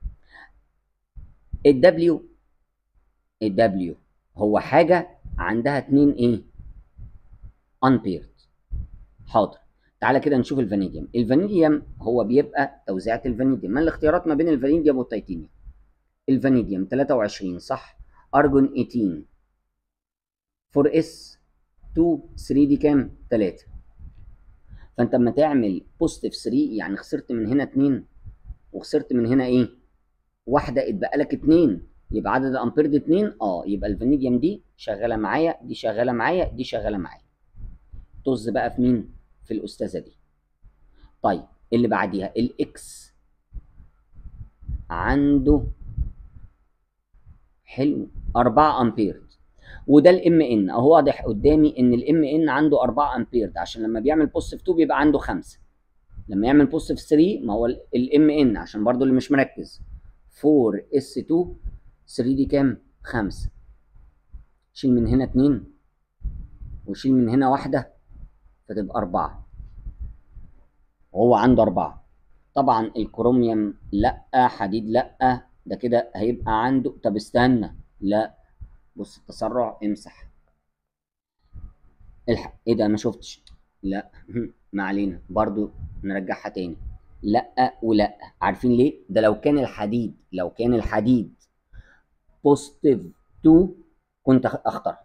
ال W ال W هو حاجة عندها اتنين ايه unpaired حاضر تعالى كده نشوف الفانيديوم الفانيديوم هو بيبقى توزيعة الفانيديوم ما الاختيارات ما بين الفانيديوم والتيتانيوم الفانيديوم 23 صح ارجون 18 4 اس 2 3 دي كام 3 فانت اما تعمل بوزيتيف 3 يعني خسرت من هنا 2 وخسرت من هنا ايه واحده اتبقى لك 2 يبقى عدد امبيرد 2 اه يبقى الفانيديوم دي شغاله معايا دي شغاله معايا دي شغاله معايا طز بقى في مين في الاستاذه دي طيب اللي بعديها الاكس عنده حلو 4 امبير وده الام ان اهو واضح قدامي ان الام ان عنده 4 امبير عشان لما بيعمل بوزيتيف 2 بيبقى عنده 5 لما يعمل بوزيتيف 3 ما هو الام ان عشان برضو اللي مش مركز 4 اس 2 3 دي كام 5 شيل من هنا 2 وشيل من هنا واحده فتبقى 4 وهو عنده 4 طبعا الكروميوم لا حديد لا ده كده هيبقى عنده طب استنى لا بص التسرع امسح الحق ايه ده ما شفتش لا ما علينا برضو نرجعها تاني لا ولا عارفين ليه ده لو كان الحديد لو كان الحديد بوزيتيف 2 كنت اختار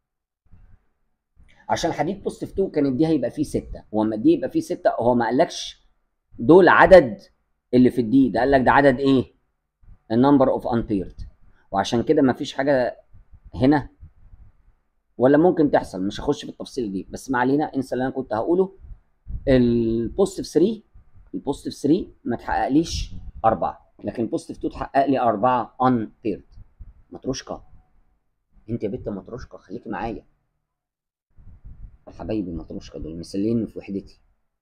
عشان الحديد بوزيتيف 2 كانت دي هيبقى فيه 6 واما دي يبقى فيه 6 هو ما قالكش دول عدد اللي في الدي ده قال لك ده عدد ايه النمبر اوف امبيرد وعشان كده ما فيش حاجه هنا ولا ممكن تحصل مش هخش في التفصيل دي بس ما علينا انسى اللي انا كنت هقوله البوزيتيف 3 البوزيتيف 3 ما تحققليش 4 لكن البوزيتيف 2 تحقق لي 4 ان بيرد متروشكا انت يا بنت متروشكا خليكي معايا حبايبي متروشكا دول مثالين في وحدتي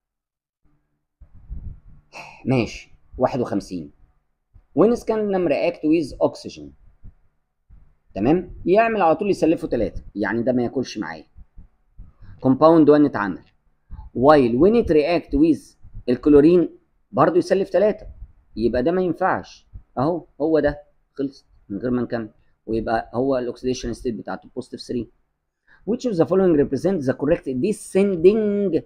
ماشي 51 when scandium react with oxygen تمام يعمل على طول يسلفه ثلاثة يعني ده ما ياكلش معايا كومباوند 1 اتعمل while when it react with الكلورين برضه يسلف ثلاثة يبقى ده ما ينفعش اهو هو ده خلص من غير ما نكمل ويبقى هو الاكسيديشن ستيت بتاعته بوزيتيف 3 which of the following represent the correct descending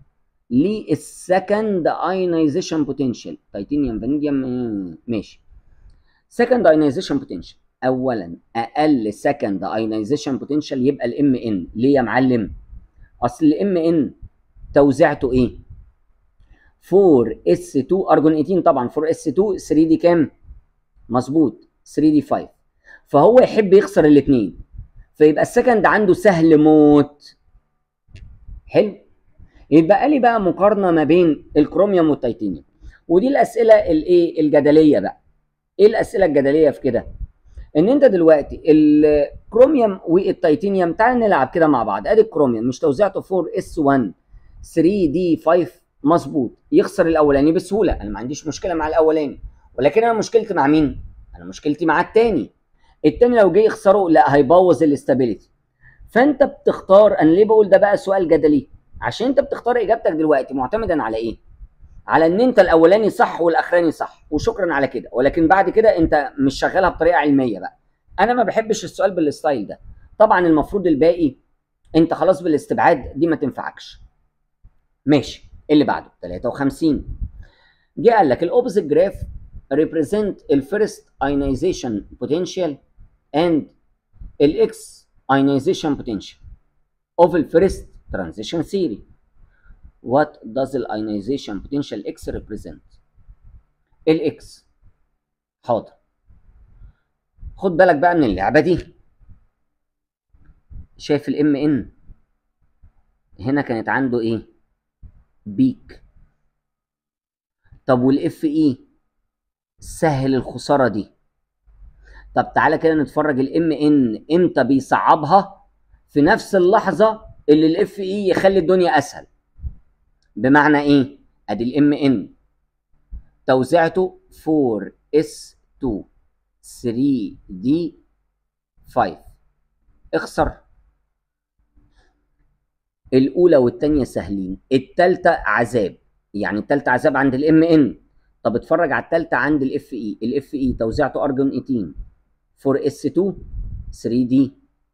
للسكند ايونيزيشن بوتنشال تيتانيوم فانيديوم ماشي سكند ايونيزيشن بوتنشال اولا اقل سكند ايونيزيشن بوتنشال يبقى الام ان ليه يا معلم اصل الام ان توزيعته ايه 4 اس 2 ارجون 18 طبعا 4 اس 2 3 دي كام مظبوط 3 دي 5 فهو يحب يخسر الاثنين فيبقى السكند عنده سهل موت حلو يبقى لي بقى مقارنه ما بين الكروميوم والتيتانيوم ودي الاسئله الايه الجدليه بقى ايه الاسئله الجدليه في كده ان انت دلوقتي الكروميوم والتيتانيوم تعال نلعب كده مع بعض ادي الكروميوم مش توزيعته 4 اس 1 3 دي 5 مظبوط يخسر الاولاني بسهوله انا ما عنديش مشكله مع الاولاني ولكن انا مشكلتي مع مين انا مشكلتي مع التاني التاني لو جه يخسره لا هيبوظ الاستابيليتي فانت بتختار انا ليه بقول ده بقى سؤال جدلي عشان انت بتختار اجابتك دلوقتي معتمدا على ايه على ان انت الاولاني صح والاخراني صح وشكرا على كده ولكن بعد كده انت مش شغالها بطريقه علميه بقى انا ما بحبش السؤال بالستايل ده طبعا المفروض الباقي انت خلاص بالاستبعاد دي ما تنفعكش ماشي اللي بعده 53 جه قال لك الاوبوزيت جراف represent الفيرست ionization potential and الاكس ionization potential of الفيرست transition theory what does the ionization potential x represent الاكس حاضر خد بالك بقى من اللعبه دي شايف الام ان هنا كانت عنده ايه بيك طب والاف اي سهل الخساره دي طب تعالى كده نتفرج الام ان امتى بيصعبها في نفس اللحظه اللي الاف اي يخلي الدنيا اسهل بمعنى ايه ادي الام ان توزيعته 4 اس 2 3 دي 5 اخسر الاولى والثانيه سهلين الثالثه عذاب يعني الثالثه عذاب عند الام ان طب اتفرج على الثالثه عند الاف اي الاف اي توزيعته ارجون 18 4 اس 2 3 دي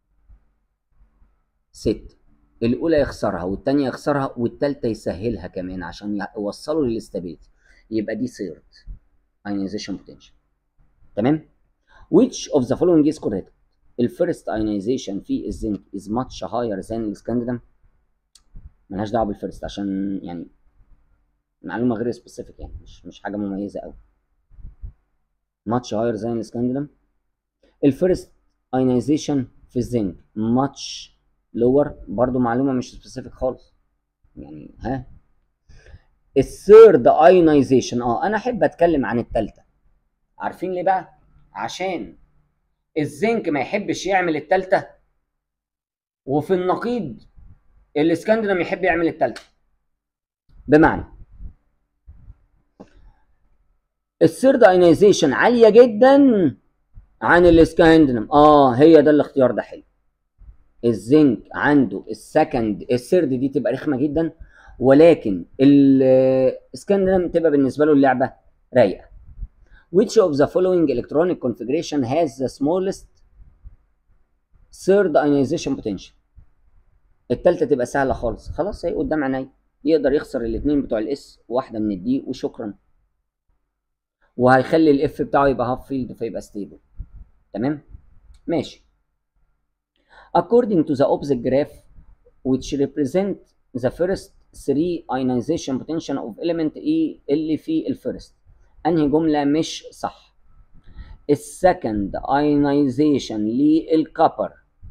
6 الاولى يخسرها والثانيه يخسرها والثالثه يسهلها كمان عشان يوصلوا للاستابيليتي يبقى دي سيرد ionization potential تمام which of the following is correct الفيرست ionization في الزنك is much higher than السكاندينم ملهاش دعوه بالفيرست عشان يعني معلومه غير سبيسيفيك يعني مش مش حاجه مميزه قوي much higher than السكاندينم الفيرست ionization في الزنك much lower برضو معلومه مش سبيسيفيك خالص يعني ها الثيرد ايونايزيشن اه انا احب اتكلم عن الثالثه عارفين ليه بقى عشان الزنك ما يحبش يعمل الثالثه وفي النقيض الاسكندنم يحب يعمل الثالثه بمعنى الثيرد ايونايزيشن عاليه جدا عن الاسكندنم اه هي ده الاختيار ده حلو الزنك عنده السكند الثيرد دي تبقى رخمه جدا ولكن الاسكندنم تبقى بالنسبه له اللعبه رايقه which of the following electronic configuration has the smallest third ionization potential التالتة تبقى سهلة خالص خلاص هي قدام عيني يقدر يخسر الاثنين بتوع الاس واحدة من الدي وشكرا وهيخلي الاف بتاعه يبقى هاف فيلد فيبقى ستيبل تمام ماشي according to the opposite graph which represent the first 3 ionization potential of element E اللي في الفيرست انهي جمله مش صح السكند ionization للكبر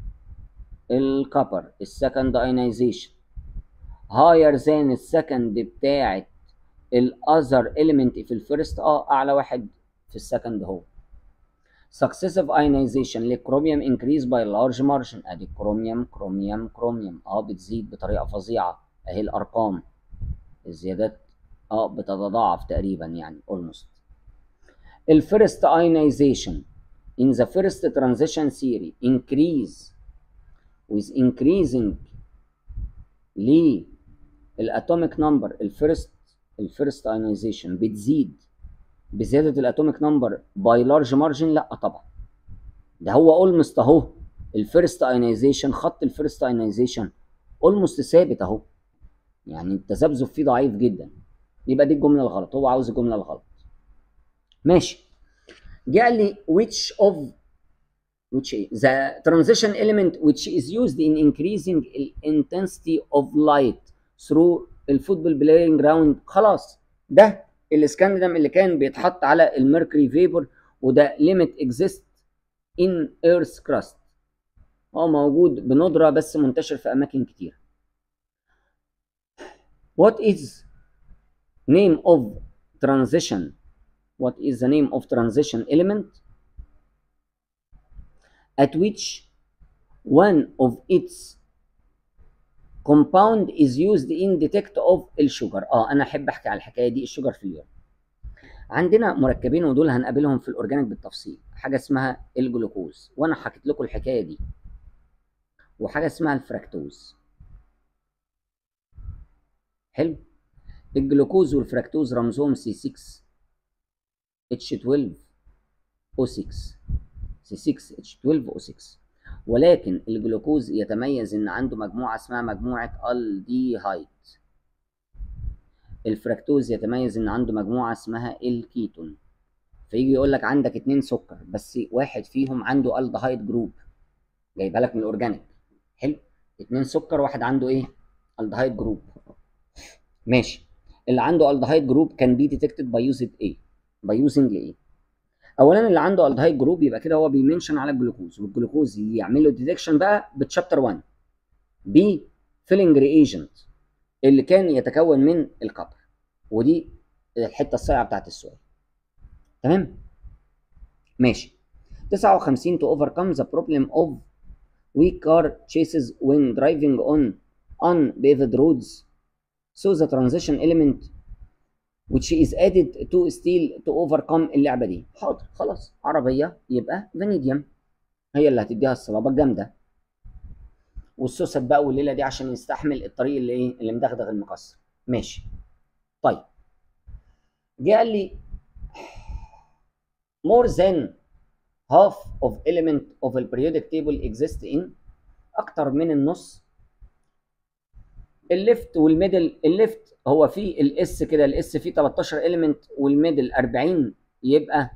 الكبر السكند ionization higher than السكند بتاعت الاذر element في الفيرست اه اعلى واحد في السكند هو successive ionization للكروميوم increase by large margin ادي كروميوم كروميوم كروميوم اه بتزيد بطريقه فظيعه اهي الارقام الزيادات اه بتتضاعف تقريبا يعني almost الفيرست ionization in the first transition theory increase with increasing للاتوميك نمبر الفيرست الفيرست ionization بتزيد بزياده الاتوميك نمبر باي لارج مارجن لا طبعا ده هو اولموست اهو الفيرست ionization خط الفيرست ionization اولموست ثابت اهو يعني التذبذب فيه ضعيف جدا يبقى دي الجمله الغلط هو عاوز الجمله الغلط ماشي جاء لي which of which the transition element which is used in increasing the intensity of light through الفوتبول بلاينج جراوند خلاص ده الاسكندنم اللي كان بيتحط على الميركوري فيبر وده limit exist in earth crust هو موجود بندرة بس منتشر في أماكن كتير What is name of transition what is the name of transition element at which one of its compound is used in detect of الشجر اه انا احب احكي على الحكايه دي الشجر في اليوم عندنا مركبين ودول هنقابلهم في الاورجانيك بالتفصيل حاجه اسمها الجلوكوز وانا حكيت لكم الحكايه دي وحاجه اسمها الفراكتوز حلو الجلوكوز والفراكتوز رمزهم سي 6 اتش 12 او 6 سي 6 اتش 12 او 6 ولكن الجلوكوز يتميز ان عنده مجموعه اسمها مجموعه الديهايد الفراكتوز يتميز ان عنده مجموعه اسمها الكيتون فيجي يقول لك عندك اتنين سكر بس واحد فيهم عنده الدهايد جروب جايبها لك من الاورجانيك حلو اتنين سكر واحد عنده ايه الدهايد جروب ماشي اللي عنده الدهايد جروب كان بي ديتكتد باي يوزنج ايه باي يوزنج ايه اولا اللي عنده الدهايد جروب يبقى كده هو بيمنشن على الجلوكوز والجلوكوز يعمل له ديتكشن بقى بتشابتر 1 بي فيلنج ريجنت اللي كان يتكون من الكبر ودي الحته الصايعه بتاعت السؤال تمام ماشي 59 to overcome the problem of weak car chases when driving on unpaved roads so the transition element which is added to steel to overcome اللعبه دي حاضر خلاص عربيه يبقى فانيديوم هي اللي هتديها الصلابه الجامده والسوست بقى والليله دي عشان يستحمل الطريق اللي ايه اللي مدغدغ المكسر ماشي طيب جه قال لي more than half of element of the periodic table exist in اكتر من النص الليفت والميدل الليفت هو فيه الاس كده الاس فيه 13 element والميدل 40 يبقى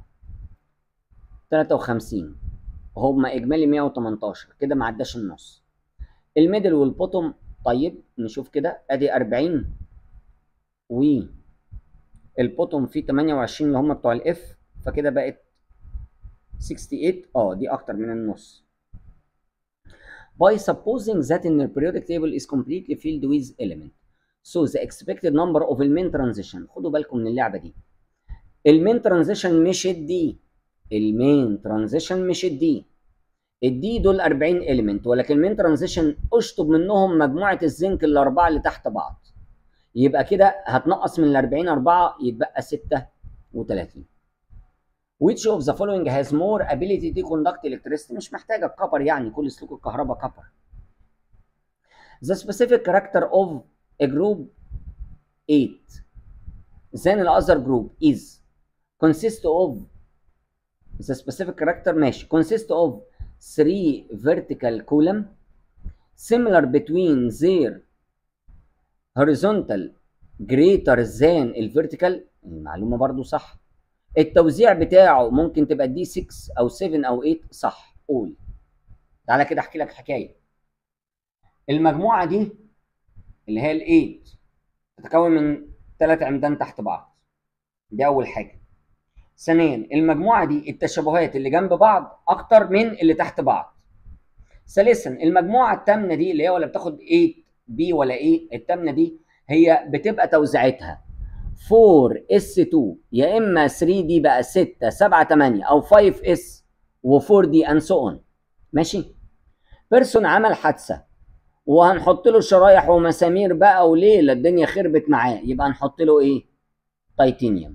53 هما اجمالي 118 كده ما عداش النص الميدل والبوتوم طيب نشوف كده ادي 40 و البوتوم فيه 28 اللي هم بتوع الاف فكده بقت 68 اه دي اكتر من النص by supposing that in the periodic table is completely filled with element so the expected number of المين transition خدوا بالكم من اللعبه دي المين ترانزيشن مش الدي المين ترانزيشن مش الدي الدي دول 40 اليمنت ولكن المين ترانزيشن اشطب منهم مجموعه الزنك الاربعه اللي تحت بعض يبقى كده هتنقص من ال 40 4 يتبقى 36 which of the following has more ability to conduct electricity مش محتاجه الكبر يعني كل سلوك الكهرباء كبر the specific character of a group 8 then the other group is consist of the specific character ماشي consist of three vertical column similar between their horizontal greater than الفيرتيكال المعلومه برضو صح التوزيع بتاعه ممكن تبقى دي 6 او 7 او 8 صح قول تعالى كده احكي لك حكايه المجموعه دي اللي هي ال 8 تتكون من ثلاث عمدان تحت بعض دي اول حاجه ثانيا المجموعه دي التشابهات اللي جنب بعض اكتر من اللي تحت بعض ثالثا المجموعه الثامنه دي اللي هي ولا بتاخد 8 بي ولا ايه الثامنه دي هي بتبقى توزيعتها 4 اس 2 يا اما 3 دي بقى 6 7 8 او 5 اس و4 دي اند سو اون ماشي بيرسون عمل حادثه وهنحط له شرايح ومسامير بقى وليله الدنيا خربت معاه يبقى نحط له ايه تيتانيوم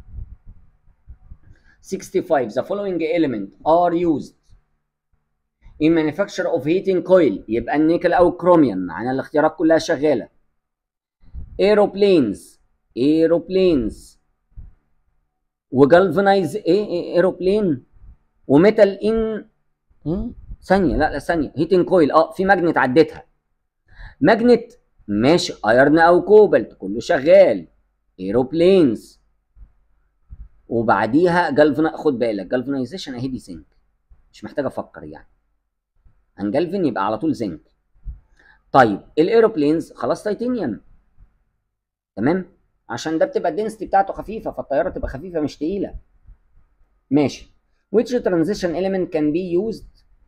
65 the following element are used in manufacture of heating coil يبقى النيكل او الكروميوم معانا الاختيارات كلها شغاله aeroplanes aeroplanes وجالفنايز ايه ايروبلين وميتال ان ثانيه لا لا ثانيه هيتنج كويل اه في ماجنت عديتها ماجنت ماشي ايرن او كوبالت كله شغال ايروبلينز وبعديها جالفنا خد بالك جالفنايزيشن اهي دي زنك مش محتاج افكر يعني هنجلفن يبقى على طول زنك طيب الايروبلينز خلاص تيتانيوم تمام عشان ده بتبقى الدنسيتي بتاعته خفيفه فالطياره تبقى خفيفه مش تقيله ماشي which transition element can be used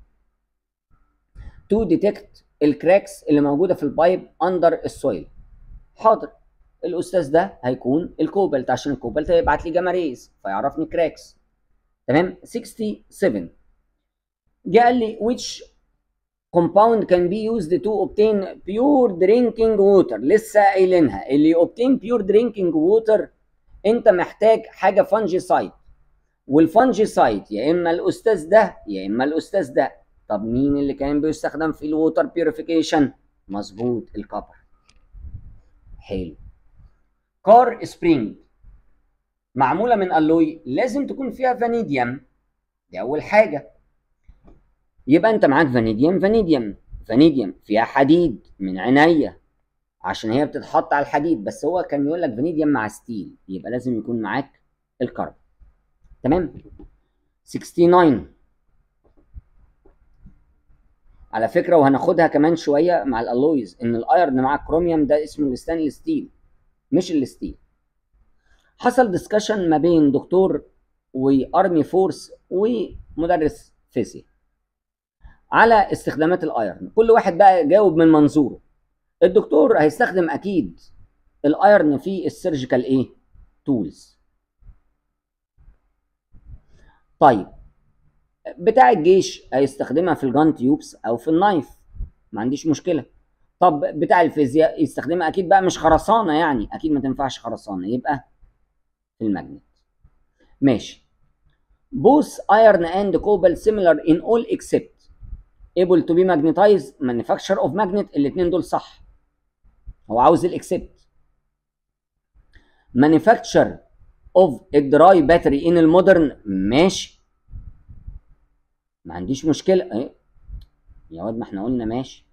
to detect الكراكس اللي موجوده في البايب اندر السويل حاضر الاستاذ ده هيكون الكوبالت عشان الكوبالت هيبعت لي جاما ريز فيعرفني كراكس تمام 67 جه قال لي which compound can be used to obtain pure drinking water لسه قايلينها اللي obtain pure drinking water انت محتاج حاجه فانجيسايد والفانجيسايد يا اما الاستاذ ده يا اما الاستاذ ده طب مين اللي كان بيستخدم في الووتر بيوريفيكيشن مظبوط الكبر حلو كار سبرينج معموله من الوي لازم تكون فيها فانيديوم دي اول حاجه يبقى انت معاك فانيديوم فانيديوم فانيديوم فيها حديد من عينيا عشان هي بتتحط على الحديد بس هو كان يقول لك فانيديوم مع ستيل يبقى لازم يكون معاك الكرب تمام 69 على فكره وهناخدها كمان شويه مع الالويز ان الايرن مع الكروميوم ده اسمه الستانلس ستيل مش الستيل حصل ديسكشن ما بين دكتور وارمي فورس ومدرس فيزياء على استخدامات الايرن كل واحد بقى جاوب من منظوره الدكتور هيستخدم اكيد الايرن في السيرجيكال ايه تولز طيب بتاع الجيش هيستخدمها في الجان تيوبس او في النايف ما عنديش مشكله طب بتاع الفيزياء يستخدمها اكيد بقى مش خرسانه يعني اكيد ما تنفعش خرسانه يبقى في الماجنت ماشي both iron and cobalt similar in all except able to be magnetized manufacture of magnet الاثنين دول صح هو عاوز الاكسبت manufacture of a dry battery in المودرن ماشي ما عنديش مشكله ايه يا واد ما احنا قلنا ماشي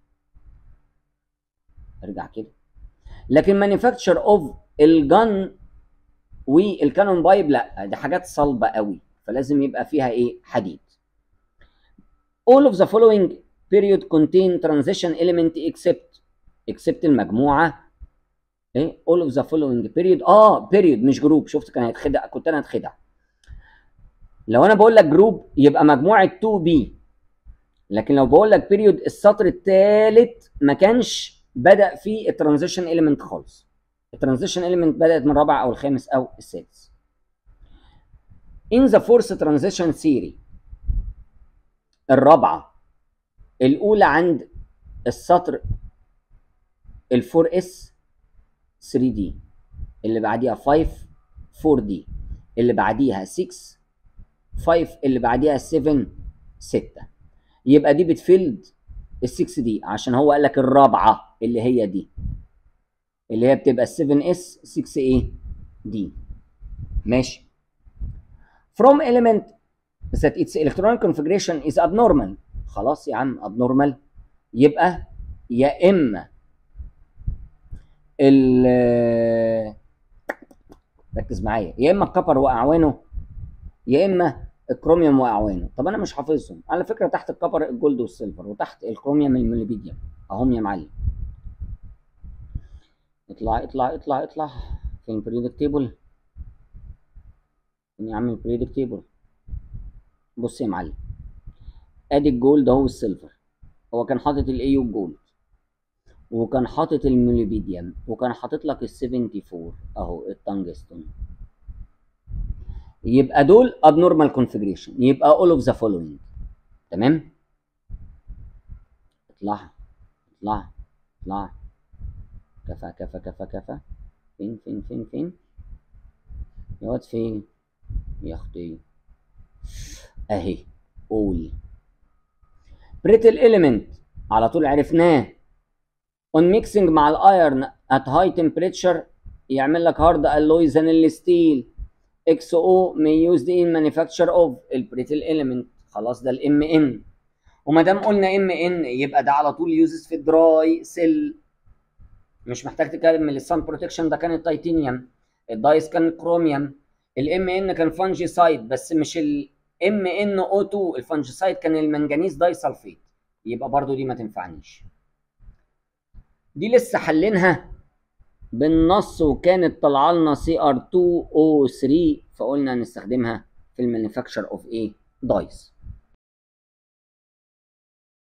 ارجع كده لكن manufacture of الجن والكانون بايب لا دي حاجات صلبه قوي فلازم يبقى فيها ايه حديد all of the following period contain transition element except except المجموعه ايه all of the following period اه period مش جروب شفت كان هيتخدع كنت انا هتخدع لو انا بقول لك جروب يبقى مجموعه 2 بي لكن لو بقول لك period السطر الثالث ما كانش بدا فيه الترانزيشن element خالص الترانزيشن element بدات من الرابع او الخامس او السادس in the fourth transition theory الرابعه الاولى عند السطر ال 4 اس 3 دي اللي بعديها 5 4 دي اللي بعديها 6 5 اللي بعديها 7 6 يبقى دي بتفيلد ال 6 دي عشان هو قال لك الرابعه اللي هي دي اللي هي بتبقى 7 اس 6 ايه دي ماشي from element that its electronic configuration is abnormal خلاص يا عم abnormal يبقى يا اما ال ركز معايا يا اما الكبر واعوانه يا اما الكروميوم واعوانه طب انا مش حافظهم على فكره تحت الكبر الجولد والسيلفر وتحت الكروميوم الموليبيديوم اهم يا معلم اطلع اطلع اطلع اطلع فين البريودك تيبل فين يا عم البريودك تيبل بص يا معلم ادي الجولد اهو والسيلفر هو كان حاطط الاي والجولد وكان حاطط الموليبيديوم وكان حاطط لك ال 74 اهو التنجستون يبقى دول abnormal configuration يبقى all of the following تمام اطلع اطلع اطلع كفى كفى كفى كفى فين فين فين فين يا واد فين يا اختي اهي all brittle element على طول عرفناه on mixing مع الايرن at high temperature يعمل لك hard alloy than الستيل XO may used in manufacture of البريتل element خلاص ده الام ان وما دام قلنا ام ان يبقى ده على طول يوزز في الدراي سيل مش محتاج تكمل السان بروتكشن ده كان التيتانيوم الدايس كان الكروميوم الام ان كان فانجي سايد بس مش الام ان او 2 الفانجي سايد كان المنجنيز داي سلفيت يبقى برضو دي ما تنفعنيش دي لسه حلينها بالنص وكانت طالعه لنا سي ار 2 او 3 فقلنا نستخدمها في المانيفاكتشر اوف ايه دايس